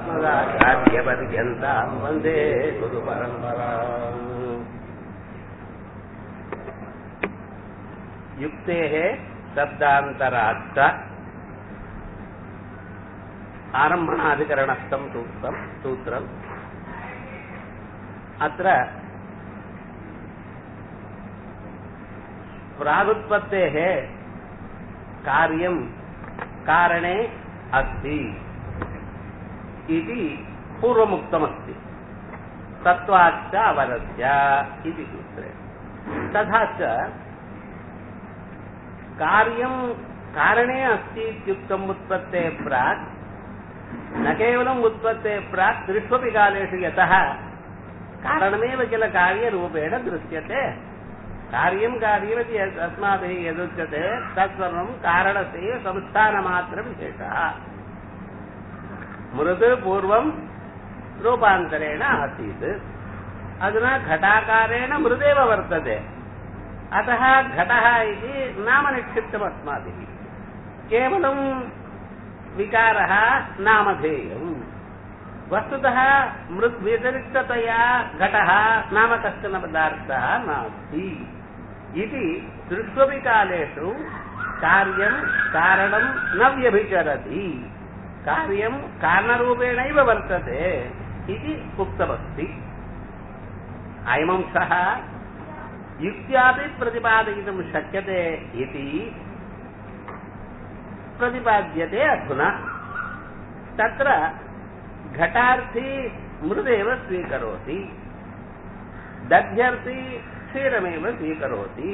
अस्मदाचार्यपर्यन्ताम् वन्दे गुरुपरम्पराम् युक्तेः शब्दान्तराच्च आरम्भणाधिकरणस्थम् सूत्रम् सूत्रम् अत्र प्रागुत्पत्तेः कार्यम् कारणे अस्ति इति पूर्वमुक्तमस्ति तत्त्वाच्च अवरस्य इति सूत्रे तथा च कार्यम् कारणे अस्ति इत्युक्तम् उत्पत्तेः प्राक् न केवलम् उत्पत्तेः प्राक् त्रिष्वपि कालेषु यतः कारणमेव किल कार्यरूपेण दृश्यते कार्यं कार्यमिति यत् अस्माभिः यदुच्यते तत्सर्वं कारणस्य संस्थानमात्रविशेषः मृद् पूर्वं रूपान्तरेण आसीत् अधुना घटाकारेण मृदेव वर्तते अतः घटः इति नाम निक्षिप्तमस्माभिः केवलं विकारः नामधेयम् वस्तुतः मृत् व्यतिरिक्ततया घटः नाम कश्चन पदार्थः नास्ति इति त्रिष्वपि कालेषु कार्यं कारणं न व्यभिचरति कार्यं कारणरूपेणैव वर्तते इति उक्तमस्ति अयमंशः युक्त्यापि प्रतिपादयितुं शक्यते इति प्रतिपाद्यते अधुना तत्र घटार्थी मृदेव स्वीकरोति दध्यर्थी क्षीरमेव स्वीकरोति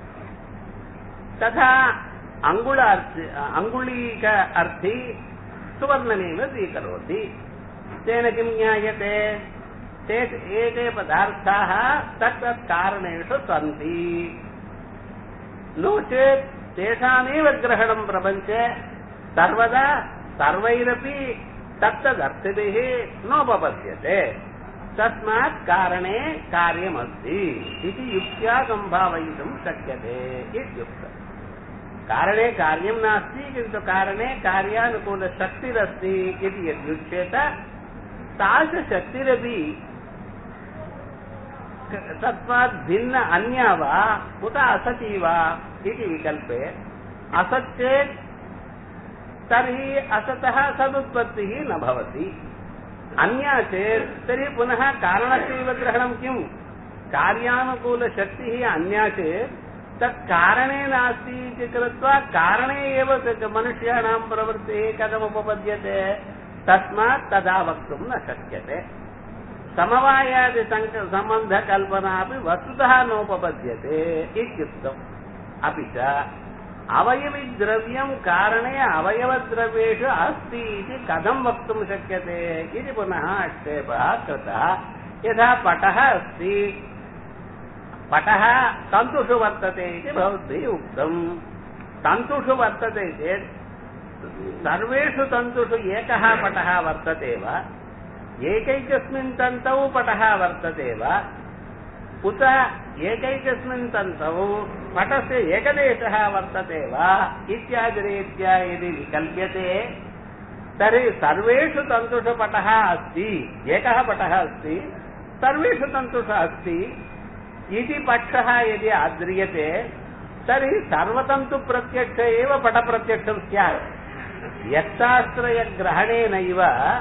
तथा अङ्गुलार्थी अङ्गुलीक अर्थी सुवर्णमेव स्वीकरोति तेन किं ज्ञायते ते एते पदार्थाः तत्तत् कारणेषु सन्ति नो चेत् तेषामेव ग्रहणं प्रपञ्चे सर्वदा सर्वैरपि तत्तदर्थिभिः नोपपद्यते तस्मात् कारणे कार्यमस्ति इति युक्त्या सम्भावयितुं शक्यते इत्युक्तम् कारणे कार्यं नास्ति किन्तु कारणे कार्यानुकूलशक्तिरस्ति इति यद्युच्येत तादृशशक्तिरपि तस्मात् भिन्न अन्या वा उत असती वा इति विकल्पे असत् चेत् तर्हि असतः सदुत्पत्तिः न भवति अन्या चेत् तर्हि पुनः कारणस्यैव ग्रहणं किम् कार्यानुकूलशक्तिः अन्या चेत् तत् कारणे नास्ति इति कृत्वा कारणे एव मनुष्याणां प्रवृत्तिः कथमुपपद्यते तस्मात् तदा वक्तुं न शक्यते समवायादि सम्बन्धकल्पनापि वस्तुतः नोपपद्यते इत्युक्तम् अपि च अवयविद्रव्यं कारणे अवयवद्रव्येषु अस्ति इति कथं वक्तुं शक्यते इति पुनः आक्षेपः कृतः यथा पटः अस्ति पटः तन्तुषु वर्तते इति भवद्भिः उक्तम् तन्तुषु वर्तते चेत् सर्वेषु तन्तुषु एकः पटः वर्तते वा एकैकस्मिन् तन्तौ पटः वर्तते वा उत एकैकस्मिन् तन्तौ पटस्य एकदेशः वर्तते वा इत्यादिरीत्या यदि विकल्प्यते तर्हि सर्वेषु तन्तुषु पटः अस्ति एकः पटः अस्ति सर्वेषु तन्तुषु अस्ति इति पक्षः यदि आद्रियते तर्हि सर्वतन्तुप्रत्यक्ष एव पटप्रत्यक्षं स्यात् यत्ताश्रयग्रहणेनैव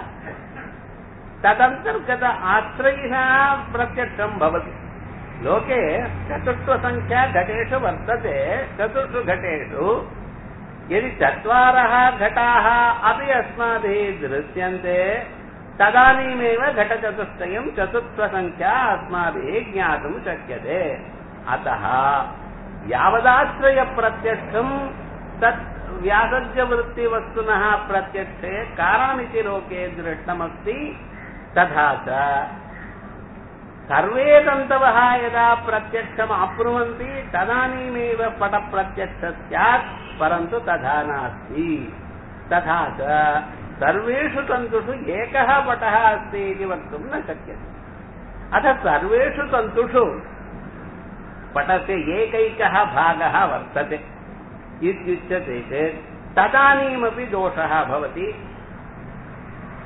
तदन्तर्गत आश्रयिणा प्रत्यक्षं भवति लोके चतुष्वसङ्ख्या घटेषु वर्तते चतुर्षु घटेषु यदि चत्वारः घटाः अपि अस्माभिः दृश्यन्ते तदानीमेव घटचतुष्टयं चतुर्थसङ्ख्या अस्माभिः ज्ञातुं शक्यते अतः यावदाश्रयप्रत्यक्षं तत् व्यासज्यवृत्तिवस्तुनः प्रत्यक्षे कारणमिति लोके दृष्टमस्ति तथा च सर्वे तन्तवः यदा प्रत्यक्षम् आप्नुवन्ति तदानीमेव पटप्रत्यक्षः स्यात् परन्तु तथा नास्ति तथा च सर्वेषु तन्तुषु एकः पटः अस्ति इति वक्तुं न शक्यते अथ सर्वेषु तन्तुषु पटस्य एकैकः भागः वर्तते इत्युच्यते चेत् तदानीमपि दोषः भवति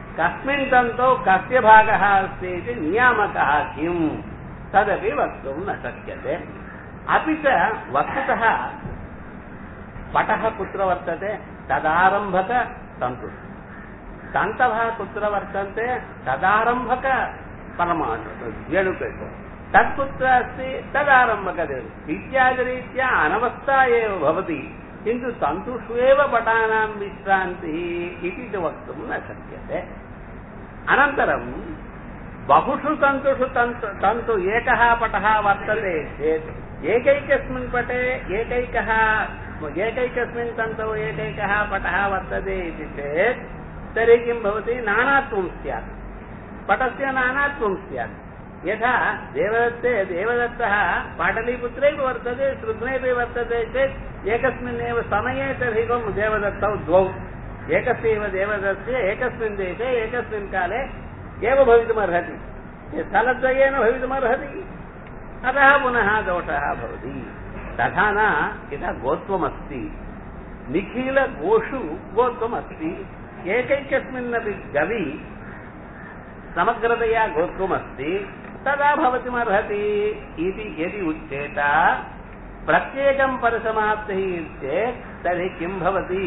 कस्मिन् तन्तौ कस्य भागः अस्ति इति नियामकः किम् तदपि वक्तुं न शक्यते अपि च वस्तुतः पटः कुत्र वर्तते तदारम्भक तन्तुः तन्तवः कुत्र वर्तन्ते तदारम्भक परमाणु वेणुकेषु तत् कुत्र अस्ति तदारम्भकदेव इत्यादिरीत्या अनवस्था एव भवति किन्तु तन्तुष्वेव पटानां विश्रान्तिः इति तु वक्तुं न शक्यते अनन्तरं बहुषु तन्तुषु तन्तु तन्तु एकः पटः वर्तते चेत् एकैकस्मिन् पटे एकैकः एकैकस्मिन् तन्तौ एकैकः पटः वर्तते इति चेत् तर्हि किं भवति नानात्वं स्यात् पटस्य नानात्वं स्यात् यथा देवदत्ते देवदत्तः पाटलीपुत्रेपि वर्तते सृग्नेपि वर्तते चेत् एकस्मिन्नेव समये तर्हि कं देवदत्तौ द्वौ एकस्यैव देवदत्ते एकस्मिन् देशे एकस्मिन् काले एव भवितुमर्हति स्थलद्वयेन भवितुमर्हति अतः पुनः दोषः भवति तथा न यथा गोत्वमस्ति निखिलगोषु गोत्वमस्ति एकैकस्मिन्नपि गवि समग्रतया गोत्वमस्ति तदा भवितुमर्हति इति यदि उच्येत प्रत्येकं परसमाप्तिः चेत् तर्हि किं भवति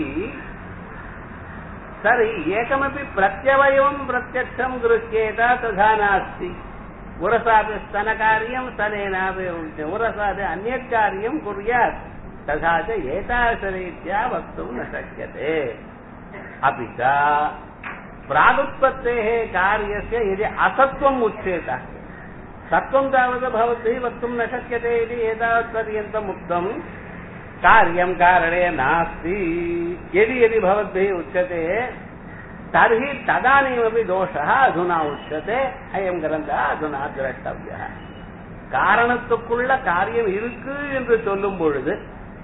तर्हि एकमपि प्रत्यवयवं प्रत्यक्षं गृह्येत तथा नास्ति उरसापि स्तनकार्यं स्तनेनापि उरसापि अन्यत् कार्यं कुर्यात् तथा च एतादृशरीत्या वक्तुं न शक्यते अपि च प्रागुत्पत्तेः कार्यस्य यदि असत्त्वम् उच्येत सत्त्वं तावत् भवद्भिः वक्तुं न शक्यते इति एतावत्पर्यन्तम् उक्तम् कार्यं कारणे नास्ति यदि यदि भवद्भिः उच्यते तर्हि तदानीमपि दोषः अधुना उच्यते अयं ग्रन्थः अधुना द्रष्टव्यः காரணத்துக்குள்ள காரியம் இருக்கு என்று சொல்லும் பொழுது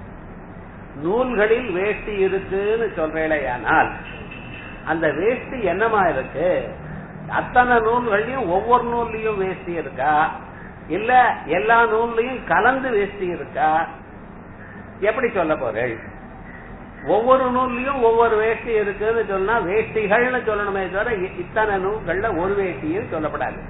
நூல்களில் வேஷ்டி இருக்குன்னு சொல்றேனையானால் அந்த வேஷ்டி என்னமா இருக்கு அத்தனை நூல்கள்லயும் ஒவ்வொரு நூல்லையும் வேஷ்டி இருக்கா இல்ல எல்லா நூல்லையும் கலந்து வேஷ்டி இருக்கா எப்படி சொல்ல போறேள் ஒவ்வொரு நூல்லையும் ஒவ்வொரு வேஷ்டி இருக்குன்னு சொன்னா வேஷ்டிகள்னு சொல்லணுமே தவிர இத்தனை நூல்கள்ல ஒரு வேஷ்டியும் சொல்லப்படாது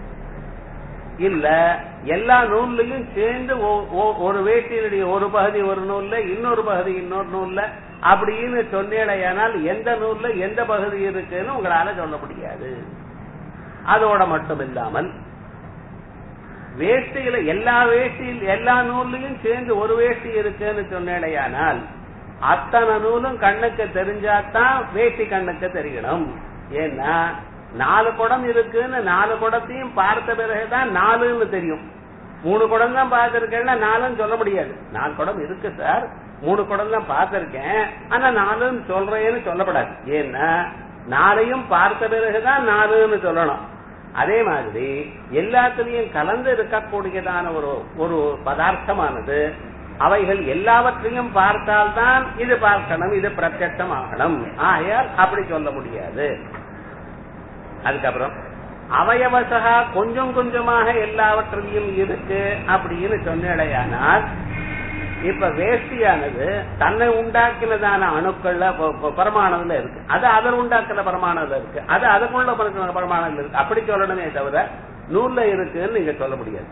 இல்ல எல்லா நூல்லையும் சேர்ந்து ஒரு வேட்டியினுடைய ஒரு பகுதி ஒரு நூல்ல இன்னொரு பகுதி இன்னொரு நூல்ல அப்படின்னு சொன்னேடையானால் எந்த நூல்ல எந்த பகுதி இருக்குன்னு உங்களால சொல்ல முடியாது அதோட மட்டும் இல்லாமல் வேஷ்டியில எல்லா வேஷ்டியில் எல்லா நூல்லையும் சேர்ந்து ஒரு வேஷ்டி இருக்குன்னு சொன்னேடையானால் அத்தனை நூலும் கண்ணுக்கு தெரிஞ்சாதான் வேஷ்டி கண்ணுக்கு தெரியணும் ஏன்னா நாலு குடம் இருக்குன்னு நாலு குடத்தையும் பார்த்த பிறகுதான் நாலுன்னு தெரியும் மூணு குடம் தான் பார்த்திருக்கேன்னா நாலுன்னு சொல்ல முடியாது நாலு குடம் இருக்கு சார் மூணு குடம் தான் பார்த்திருக்கேன் ஆனா நாலுன்னு சொல்றேன்னு சொல்லப்படாது ஏன்னா நாளையும் பார்த்த பிறகுதான் நாலுன்னு சொல்லணும் அதே மாதிரி எல்லாத்திலையும் கலந்து இருக்கக்கூடியதான ஒரு ஒரு பதார்த்தமானது அவைகள் எல்லாவற்றையும் பார்த்தால்தான் இது பார்க்கணும் இது பிரத்யட்சம் ஆகணும் ஆகையால் அப்படி சொல்ல முடியாது அதுக்கப்புறம் அவயவசகா கொஞ்சம் கொஞ்சமாக எல்லாவற்றிலையும் இருக்கு அப்படின்னு சொன்னடையானால் இப்ப வேஷ்டியானது தன்னை உண்டாக்கினதான அணுக்கள்ல பரமானதுல இருக்கு அது அதில் உண்டாக்குற பரமானதுல இருக்கு அது அதுக்குள்ள பரமானதுல இருக்கு அப்படி சொல்லணுமே தவிர நூல்ல இருக்குன்னு நீங்க சொல்ல முடியாது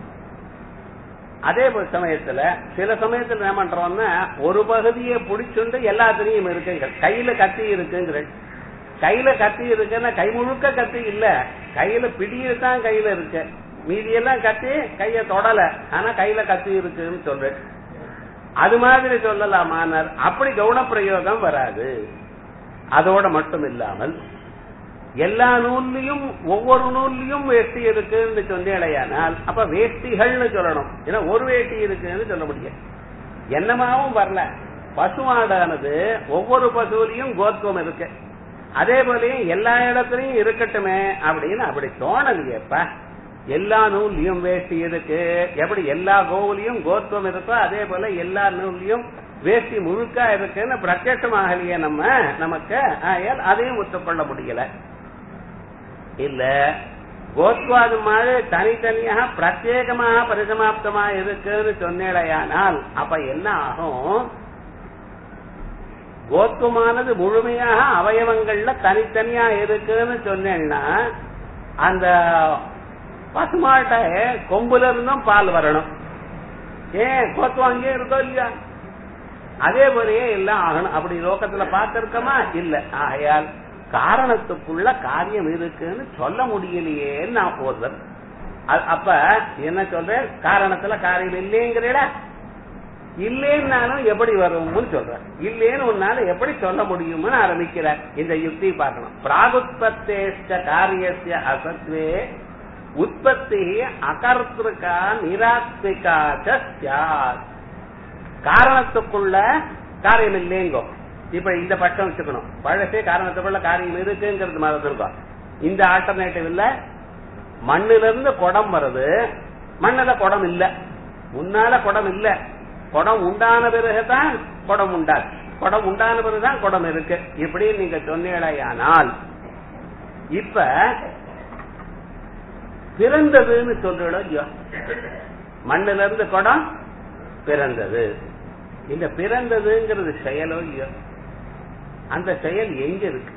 அதே சமயத்துல சில சமயத்துல என்ன பண்றோம்னா ஒரு பகுதியை பிடிச்சுண்டு எல்லாத்திலையும் இருக்குங்க கையில கத்தி இருக்குங்கிற கையில கத்தி இருக்குன்னா கை முழுக்க கத்தி இல்ல கையில பிடிதான் கையில இருக்கு மீதியெல்லாம் கத்தி கைய தொடல ஆனா கையில கத்தி இருக்குன்னு சொல்றேன் அது மாதிரி சொல்லலாமானார் அப்படி கவுனப்பிரயோகம் வராது அதோட மட்டும் இல்லாமல் எல்லா நூல்லையும் ஒவ்வொரு நூல்லையும் வேஷ்டி இருக்குன்னு சொன்னேடையானால் அப்ப வேஷ்டிகள்னு சொல்லணும் ஏன்னா ஒரு வேஷ்டி இருக்குன்னு சொல்ல முடியாது என்னமாவும் வரல பசுமாடானது ஒவ்வொரு பசுவிலையும் கோத்துவம் இருக்கு அதே போலயும் எல்லா இடத்துலயும் இருக்கட்டுமே அப்படின்னு அப்படி தோணலையேப்பா எல்லா நூல்லையும் வேஷ்டி இருக்கு எப்படி எல்லா கோவிலையும் கோத்துவம் இருக்கோ அதே போல எல்லா நூல்லையும் வேஷ்டி முழுக்கா இருக்குன்னு பிரத்யட்சமாகலையே நம்ம நமக்கு ஆயால் அதையும் ஒத்துக்கொள்ள முடியல இல்ல கோத்வாது மாதிரி தனித்தனியாக பிரத்யேகமாக பரிசமாப்தமா இருக்குன்னு சொன்னேடையானால் அப்ப என்ன ஆகும் கோத்துவமானது முழுமையாக அவயவங்கள்ல தனித்தனியா இருக்குன்னு சொன்னேன்னா அந்த பசுமாட்டை கொம்புல இருந்தும் பால் வரணும் ஏன் கோத்துவம் அங்கேயே இருக்கோ இல்லையா அதே போலயே எல்லாம் ஆகணும் அப்படி லோகத்துல பார்த்திருக்கோமா இல்ல ஆகையால் காரணத்துக்குள்ள காரியம் இருக்குன்னு சொல்ல முடியலையேன்னு நான் போதும் அப்ப என்ன சொல்றேன் காரணத்துல காரியம் இல்லைங்கிறீட இல்லேன்னாலும் எப்படி வரும்னு சொல்ற இல்லேன்னு உன்னால எப்படி சொல்ல முடியும்னு ஆரம்பிக்கிற இந்த யுக்தி பார்க்கணும் பிராகுத்பத்தேஷ்ட காரியசிய அசத்வே உற்பத்தி அகர்த்திருக்கா நிராத்மிகா சாத் காரணத்துக்குள்ள காரியம் இல்லைங்கோ இப்ப இந்த பட்டம் வச்சுக்கணும் பழசே காரணத்துக்குள்ள காரியம் இருக்குங்கிறது மாதிரி இருக்கும் இந்த ஆல்டர்னேட்டிவ் இல்ல மண்ணுல இருந்து குடம் வருது மண்ணுல குடம் இல்ல முன்னால குடம் இல்ல குடம் உண்டான பிறகுதான் குடம் உண்டாது குடம் உண்டான பிறகுதான் குடம் இருக்கு இப்படி நீங்க சொன்னீடையானால் இப்ப பிறந்ததுன்னு சொல்றோம் இல்லையோ மண்ணுல இருந்து குடம் பிறந்தது இந்த பிறந்ததுங்கிறது செயலோ இல்லையோ அந்த செயல் எங்க இருக்கு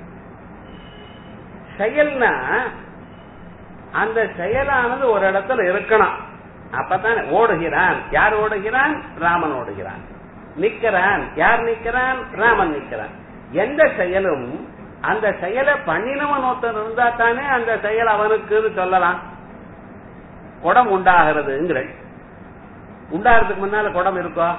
செயல்னா அந்த செயலானது ஒரு இடத்துல இருக்கணும் அப்பதான் ஓடுகிறான் யார் ஓடுகிறான் ராமன் ஓடுகிறான் நிக்கிறான் யார் நிக்கிறான் ராமன் நிக்கிறான் எந்த செயலும் அந்த செயலை பண்ணினவன் ஒருத்தன் இருந்தா தானே அந்த செயல் அவனுக்குன்னு சொல்லலாம் குடம் உண்டாகிறதுங்கிற உண்டாகிறதுக்கு முன்னால குடம் இருக்கோ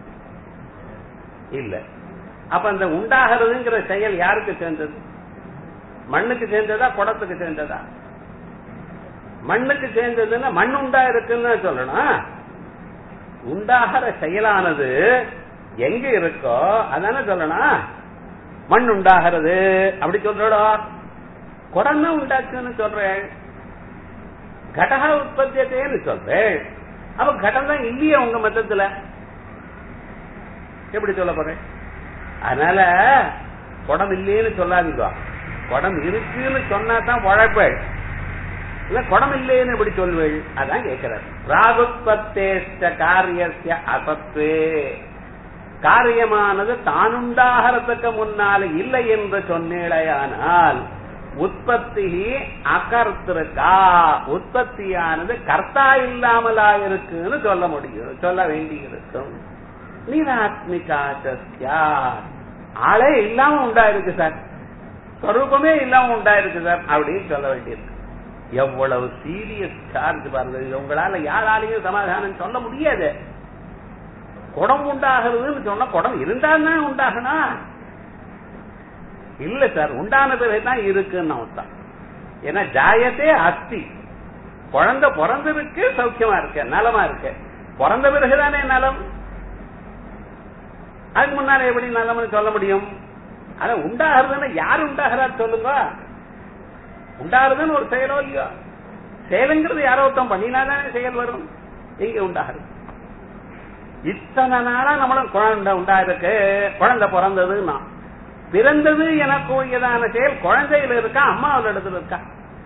இல்ல அப்ப அந்த உண்டாகிறதுங்கிற செயல் யாருக்கு சேர்ந்தது மண்ணுக்கு சேர்ந்ததா குடத்துக்கு சேர்ந்ததா மண்ணுக்கு சேர்ந்ததுன்னா மண் உண்டா இருக்குன்னு சொல்லணும் உண்டாகிற செயலானது எங்க இருக்கோ அதானே சொல்லணும் மண் உண்டாகிறது அப்படி சொல்றடோ குடம் தான் உண்டாச்சுன்னு சொல்றேன் கடகா உற்பத்தியத்தைன்னு சொல்றேன் அப்ப கடம் தான் இல்லையே உங்க மத்தத்துல எப்படி சொல்ல போறேன் அதனால குடம் இல்லைன்னு சொல்லாதீங்க குடம் இருக்குன்னு சொன்னா தான் உழைப்பேள் இல்ல குடம் இல்லைன்னு எப்படி சொல்வேள் அதான் கேட்கிறார் ராகுத்பத்தேஷ்ட காரியஸ்ய அசத்வே காரியமானது தானுண்டாகிறதுக்கு முன்னால இல்லை என்று சொன்னேடையானால் உற்பத்தி அகர்த்திருக்கா உற்பத்தியானது கர்த்தா இல்லாமலா இருக்குன்னு சொல்ல முடியும் சொல்ல வேண்டி இருக்கும் நிராத்மிகா சஸ்யா ஆளே இல்லாம உண்டாயிருக்கு சார் ஸ்வரூபமே இல்லாம உண்டாயிருக்கு சார் அப்படின்னு சொல்ல வேண்டியிருக்கு எவ்வளவு சீரியஸ் சார்ஜ் பாருங்க உங்களால யாராலையும் சமாதானம் சொல்ல முடியாது குடம் உண்டாகிறதுன்னு சொன்னா குடம் இருந்தால்தான் உண்டாகணும் இல்ல சார் உண்டான பிறகுதான் இருக்குன்னு தான் ஏன்னா ஜாயத்தே அஸ்தி குழந்தை பிறந்திருக்கு சௌக்கியமா இருக்கு நலமா இருக்கு பிறந்த பிறகுதானே நலம் அதுக்கு முன்னால எப்படி நலம்னு சொல்ல முடியும் ஆனா உண்டாகிறதுன்னு யார் உண்டாகிறார் சொல்லுங்க உண்டாகிறதுன்னு ஒரு செயலோ இல்லையோ செயலுங்கிறது யாரோ ஒருத்தம் பண்ணினாதானே செயல் வரும் எங்க உண்டாகிறது இத்தனை நாளா நம்மளும் குழந்தை உண்டாயிருக்கு குழந்தை பிறந்ததுன்னா பிறந்தது எனக்குரியதான செயல் குழந்தையில இருக்கா அம்மாவோட இடத்துல இருக்கா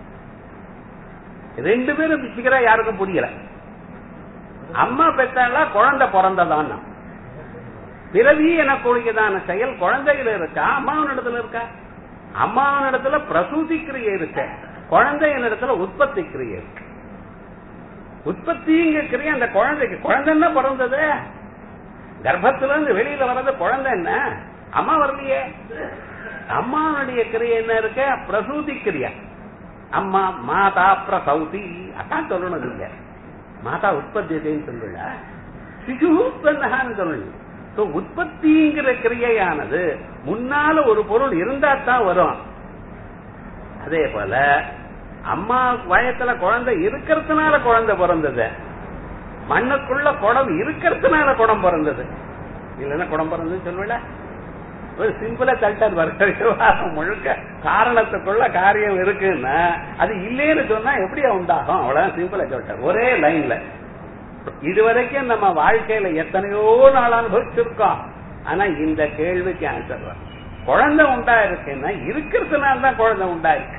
ரெண்டு பேரும் பிச்சுக்கிறா யாருக்கும் புரியல அம்மா பெற்றாலா குழந்தை பிறந்ததான் பிறவி எனக்குரியதான செயல் குழந்தையில இருக்கா அம்மாவின் இடத்துல இருக்கா அம்மாவின் இடத்துல பிரசூதி கிரியை இருக்கு குழந்தையின் இடத்துல உற்பத்தி கிரியை இருக்கு உற்பத்திங்க கிரியை அந்த குழந்தைக்கு குழந்தை என்ன பிறந்தது கர்ப்பத்துல இருந்து வெளியில வர்றது குழந்தை என்ன அம்மா வரலையே அம்மாவுடைய கிரியை என்ன இருக்க பிரசூதி கிரியா அம்மா மாதா பிரசௌதி அதான் சொல்லணும் நீங்க மாதா உற்பத்தியத்தைன்னு சொல்லல சிசு உற்பத்தகான்னு சொல்லணும் உற்பத்திங்கிற கிரியையானது முன்னால ஒரு பொருள் இருந்தா தான் வரும் அதே போல அம்மா வயத்துல குழந்தை இருக்கிறதுனால குழந்தை பிறந்தது மண்ணுக்குள்ள குடம் இருக்கிறதுனால குடம் பிறந்தது இல்லைன்னா குடம் பிறந்தது சொல்லுவில ஒரு சிம்பிளா தள்ளிட்டார் விவகாரம் முழுக்க காரணத்துக்குள்ள காரியம் இருக்குன்னா அது இல்லேன்னு சொன்னா எப்படியா உண்டாகும் அவ்வளவுதான் சிம்பிளா சொல்லிட்டார் ஒரே லைன்ல இதுவரைக்கும் நம்ம வாழ்க்கையில எத்தனையோ நாள் அனுபவிச்சிருக்கோம் ஆனா இந்த கேள்விக்கு ஆன்சர் குழந்தை உண்டா இருக்குன்னா இருக்கிறதுனால தான் குழந்தை உண்டாயிருக்கு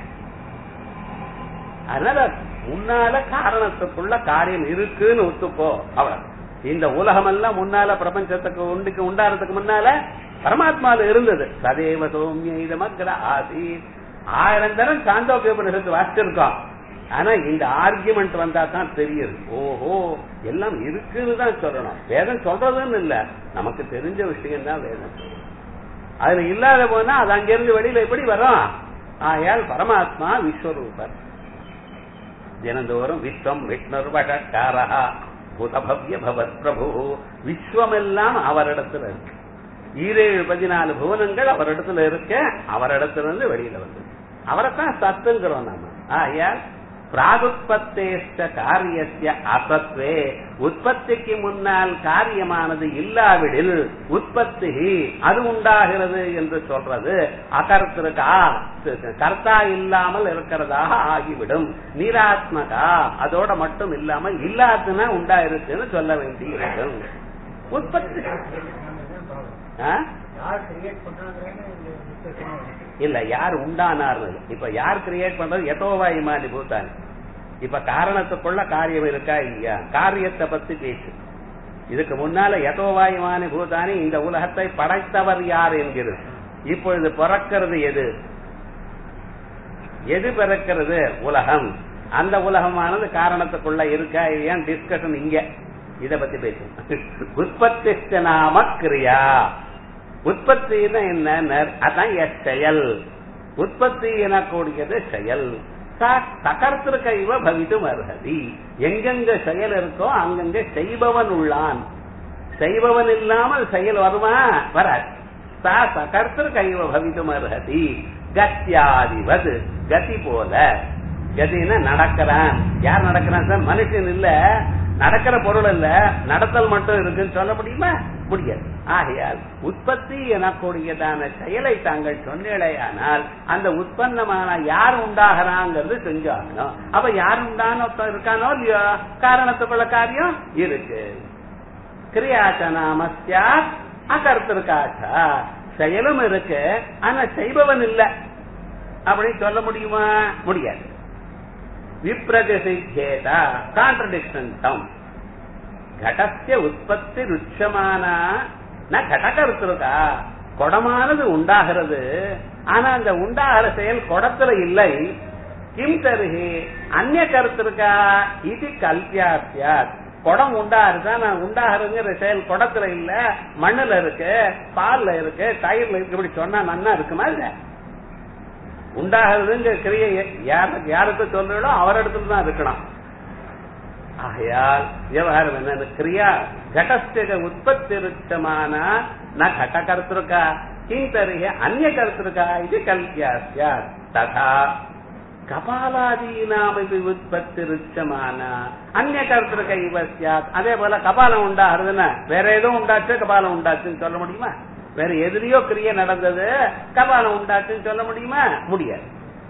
அதனால முன்னால காரணத்துக்குள்ள காரியம் இருக்குன்னு ஒத்துக்கோ அவள் இந்த உலகம் எல்லாம் முன்னால பிரபஞ்சத்துக்கு உண்டுக்கு உண்டாறதுக்கு முன்னால பரமாத்மால இருந்தது சதேவ சௌமிய இதமக்ர ஆசி ஆயிரம் தரம் சாந்தோக்கிய உபனிஷத்து வாசிச்சிருக்கோம் ஆனா இந்த ஆர்குமெண்ட் வந்தா தான் தெரியுது ஓஹோ எல்லாம் இருக்குன்னு தான் சொல்லணும் வேதம் சொல்றதுன்னு இல்ல நமக்கு தெரிஞ்ச விஷயம் தான் வேதம் அதுல இல்லாத போனா அது அங்கிருந்து வெளியில எப்படி வரும் ஆயால் பரமாத்மா விஸ்வரூபர் தினந்தோறும் விஸ்வம் விஷ்ணு வடக்காரா பூதபவ்ய பவத் பிரபு விஸ்வமெல்லாம் அவரிடத்துல இருக்கு ஈரேழு பதினாலு புவனங்கள் அவரிடத்துல இருக்க அவரிடத்துல இருந்து வெளியில வந்து அவரைத்தான் சத்துங்கிறோம் நாம ஆயால் பிராகுத்பத்தேஷ்ட காரியஸ்ய அசத்வே உற்பத்திக்கு முன்னால் காரியமானது இல்லாவிடில் உற்பத்தி அது உண்டாகிறது என்று சொல்றது அகர்த்திருக்கா கர்த்தா இல்லாமல் இருக்கிறதாக ஆகிவிடும் நீராத்மகா அதோட மட்டும் இல்லாமல் இல்லாதுன்னா உண்டாயிருக்குன்னு சொல்ல வேண்டி இருக்கும் உற்பத்தி ஆ? யார் கிரியேட் பண்றாங்கன்னு இந்த discussion வருது. இல்ல யார் உண்டானார் இப்ப யார் கிரியேட் பண்றது எதோவா இமானி பூத்தானி இப்ப காரணத்துக்குள்ள காரியம் இருக்கா இல்லையா காரியத்தை பத்தி பேசு இதுக்கு முன்னால எதோவா இமானி பூதானி இந்த உலகத்தை படைத்தவர் யார் என்கிறது இப்பொழுது பிறக்கிறது எது எது பிறக்கிறது உலகம் அந்த உலகமானது காரணத்துக்குள்ள இருக்கா இல்லையா டிஸ்கஷன் இங்க இத பத்தி பேசும் உற்பத்தி நாம கிரியா உற்பத்தின்னா என்ன அதான் எஸ் செயல் உற்பத்தி எனக்கூடியது செயல் சகர்த்திருக்க இவ பவித்தும் அருகதி எங்கெங்க செயல் இருக்கோ அங்கங்க செய்பவன் உள்ளான் செய்பவன் இல்லாமல் செயல் வருமா வராது சா சகர்த்திருக்க இவ பவித்தும் அருகதி கத்தியாதிவது கதி போல கதினா நடக்கிறான் யார் நடக்கிறான் சார் மனுஷன் இல்ல நடக்கிற பொருள் இல்ல நடத்தல் மட்டும் இருக்குன்னு சொல்ல முடியுமா முடியாது ஆகையால் உற்பத்தி எனக்கூடியதான செயலை தாங்கள் சொன்னேடையானால் அந்த உற்பத்தமான யார் உண்டாகிறாங்கிறது செஞ்சாகணும் அப்ப யார் உண்டான இருக்கானோ இல்லையோ காரணத்துக்குள்ள காரியம் இருக்கு கிரியாச்சனாமஸ்யா அகர்த்திருக்காச்சா செயலும் இருக்கு ஆனா செய்பவன் இல்ல அப்படின்னு சொல்ல முடியுமா முடியாது விப்ரதிசித்தேதா கான்ட்ரடிக்ஷன் டவுன் கடத்திய உற்பத்தி ருட்சமானா நான் கடக்கருத்திருக்கா குடமானது உண்டாகிறது ஆனா அந்த உண்டாகிற செயல் குடத்துல இல்லை கிம் தருகி அந்நிய கருத்திருக்கா இது கல்பியாசியாத் குடம் உண்டாருதா நான் உண்டாகிறதுங்கிற செயல் குடத்துல இல்ல மண்ணுல இருக்கு பால்ல இருக்கு தயிர்ல இருக்கு இப்படி சொன்னா நன்னா இருக்குமா இல்ல உண்டாகிறதுங்கிற கிரியை யாருக்கு யாருக்கு சொல்றீங்களோ அவரிடத்துல தான் இருக்கணும் ஆகையால் விவகாரம் என்ன கிரியா கடஸ்திக உற்பத்தி ருச்சமான ந கட கருத்திருக்கா கிங் தருக அந்நிய கருத்திருக்கா இது கல்யாசியா ததா கபாலாதீனாமி உற்பத்தி ருச்சமான அந்நிய கருத்திருக்க இவ சியாத் அதே போல கபாலம் உண்டாகிறதுன்னா வேற எதுவும் உண்டாச்சு கபாலம் உண்டாச்சுன்னு சொல்ல முடியுமா வேற எதிரியோ கிரிய நடந்தது கபாலம் உண்டாச்சுன்னு சொல்ல முடியுமா முடியாது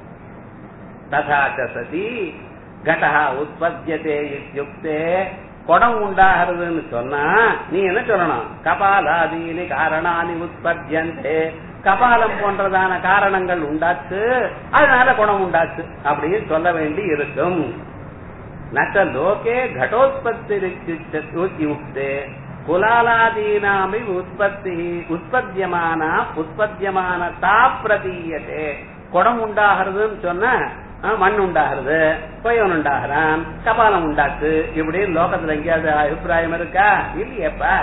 ததாச்ச சதி கடா உற்பத்தியதே இத்தியுக்தே குடம் உண்டாகிறதுன்னு சொன்னா நீ என்ன சொல்லணும் கபாலாதீனி காரணானி உற்பத்தியந்தே கபாலம் போன்றதான காரணங்கள் உண்டாச்சு அதனால குணம் உண்டாச்சு அப்படின்னு சொல்ல வேண்டி இருக்கும் நச்ச லோகே கடோத்பத்தி யுக்தே குலாலாதீனாமி உற்பத்தி உற்பத்தியமான உற்பத்தியமான தா பிரதீயத்தே குடம் உண்டாகிறதுன்னு சொன்ன மண் உண்டாகிறது கொயவன் உண்டாகிறான் கபாலம் உண்டாச்சு இப்படி லோகத்துல எங்கேயாவது அபிப்பிராயம் இருக்கா இல்லையப்பா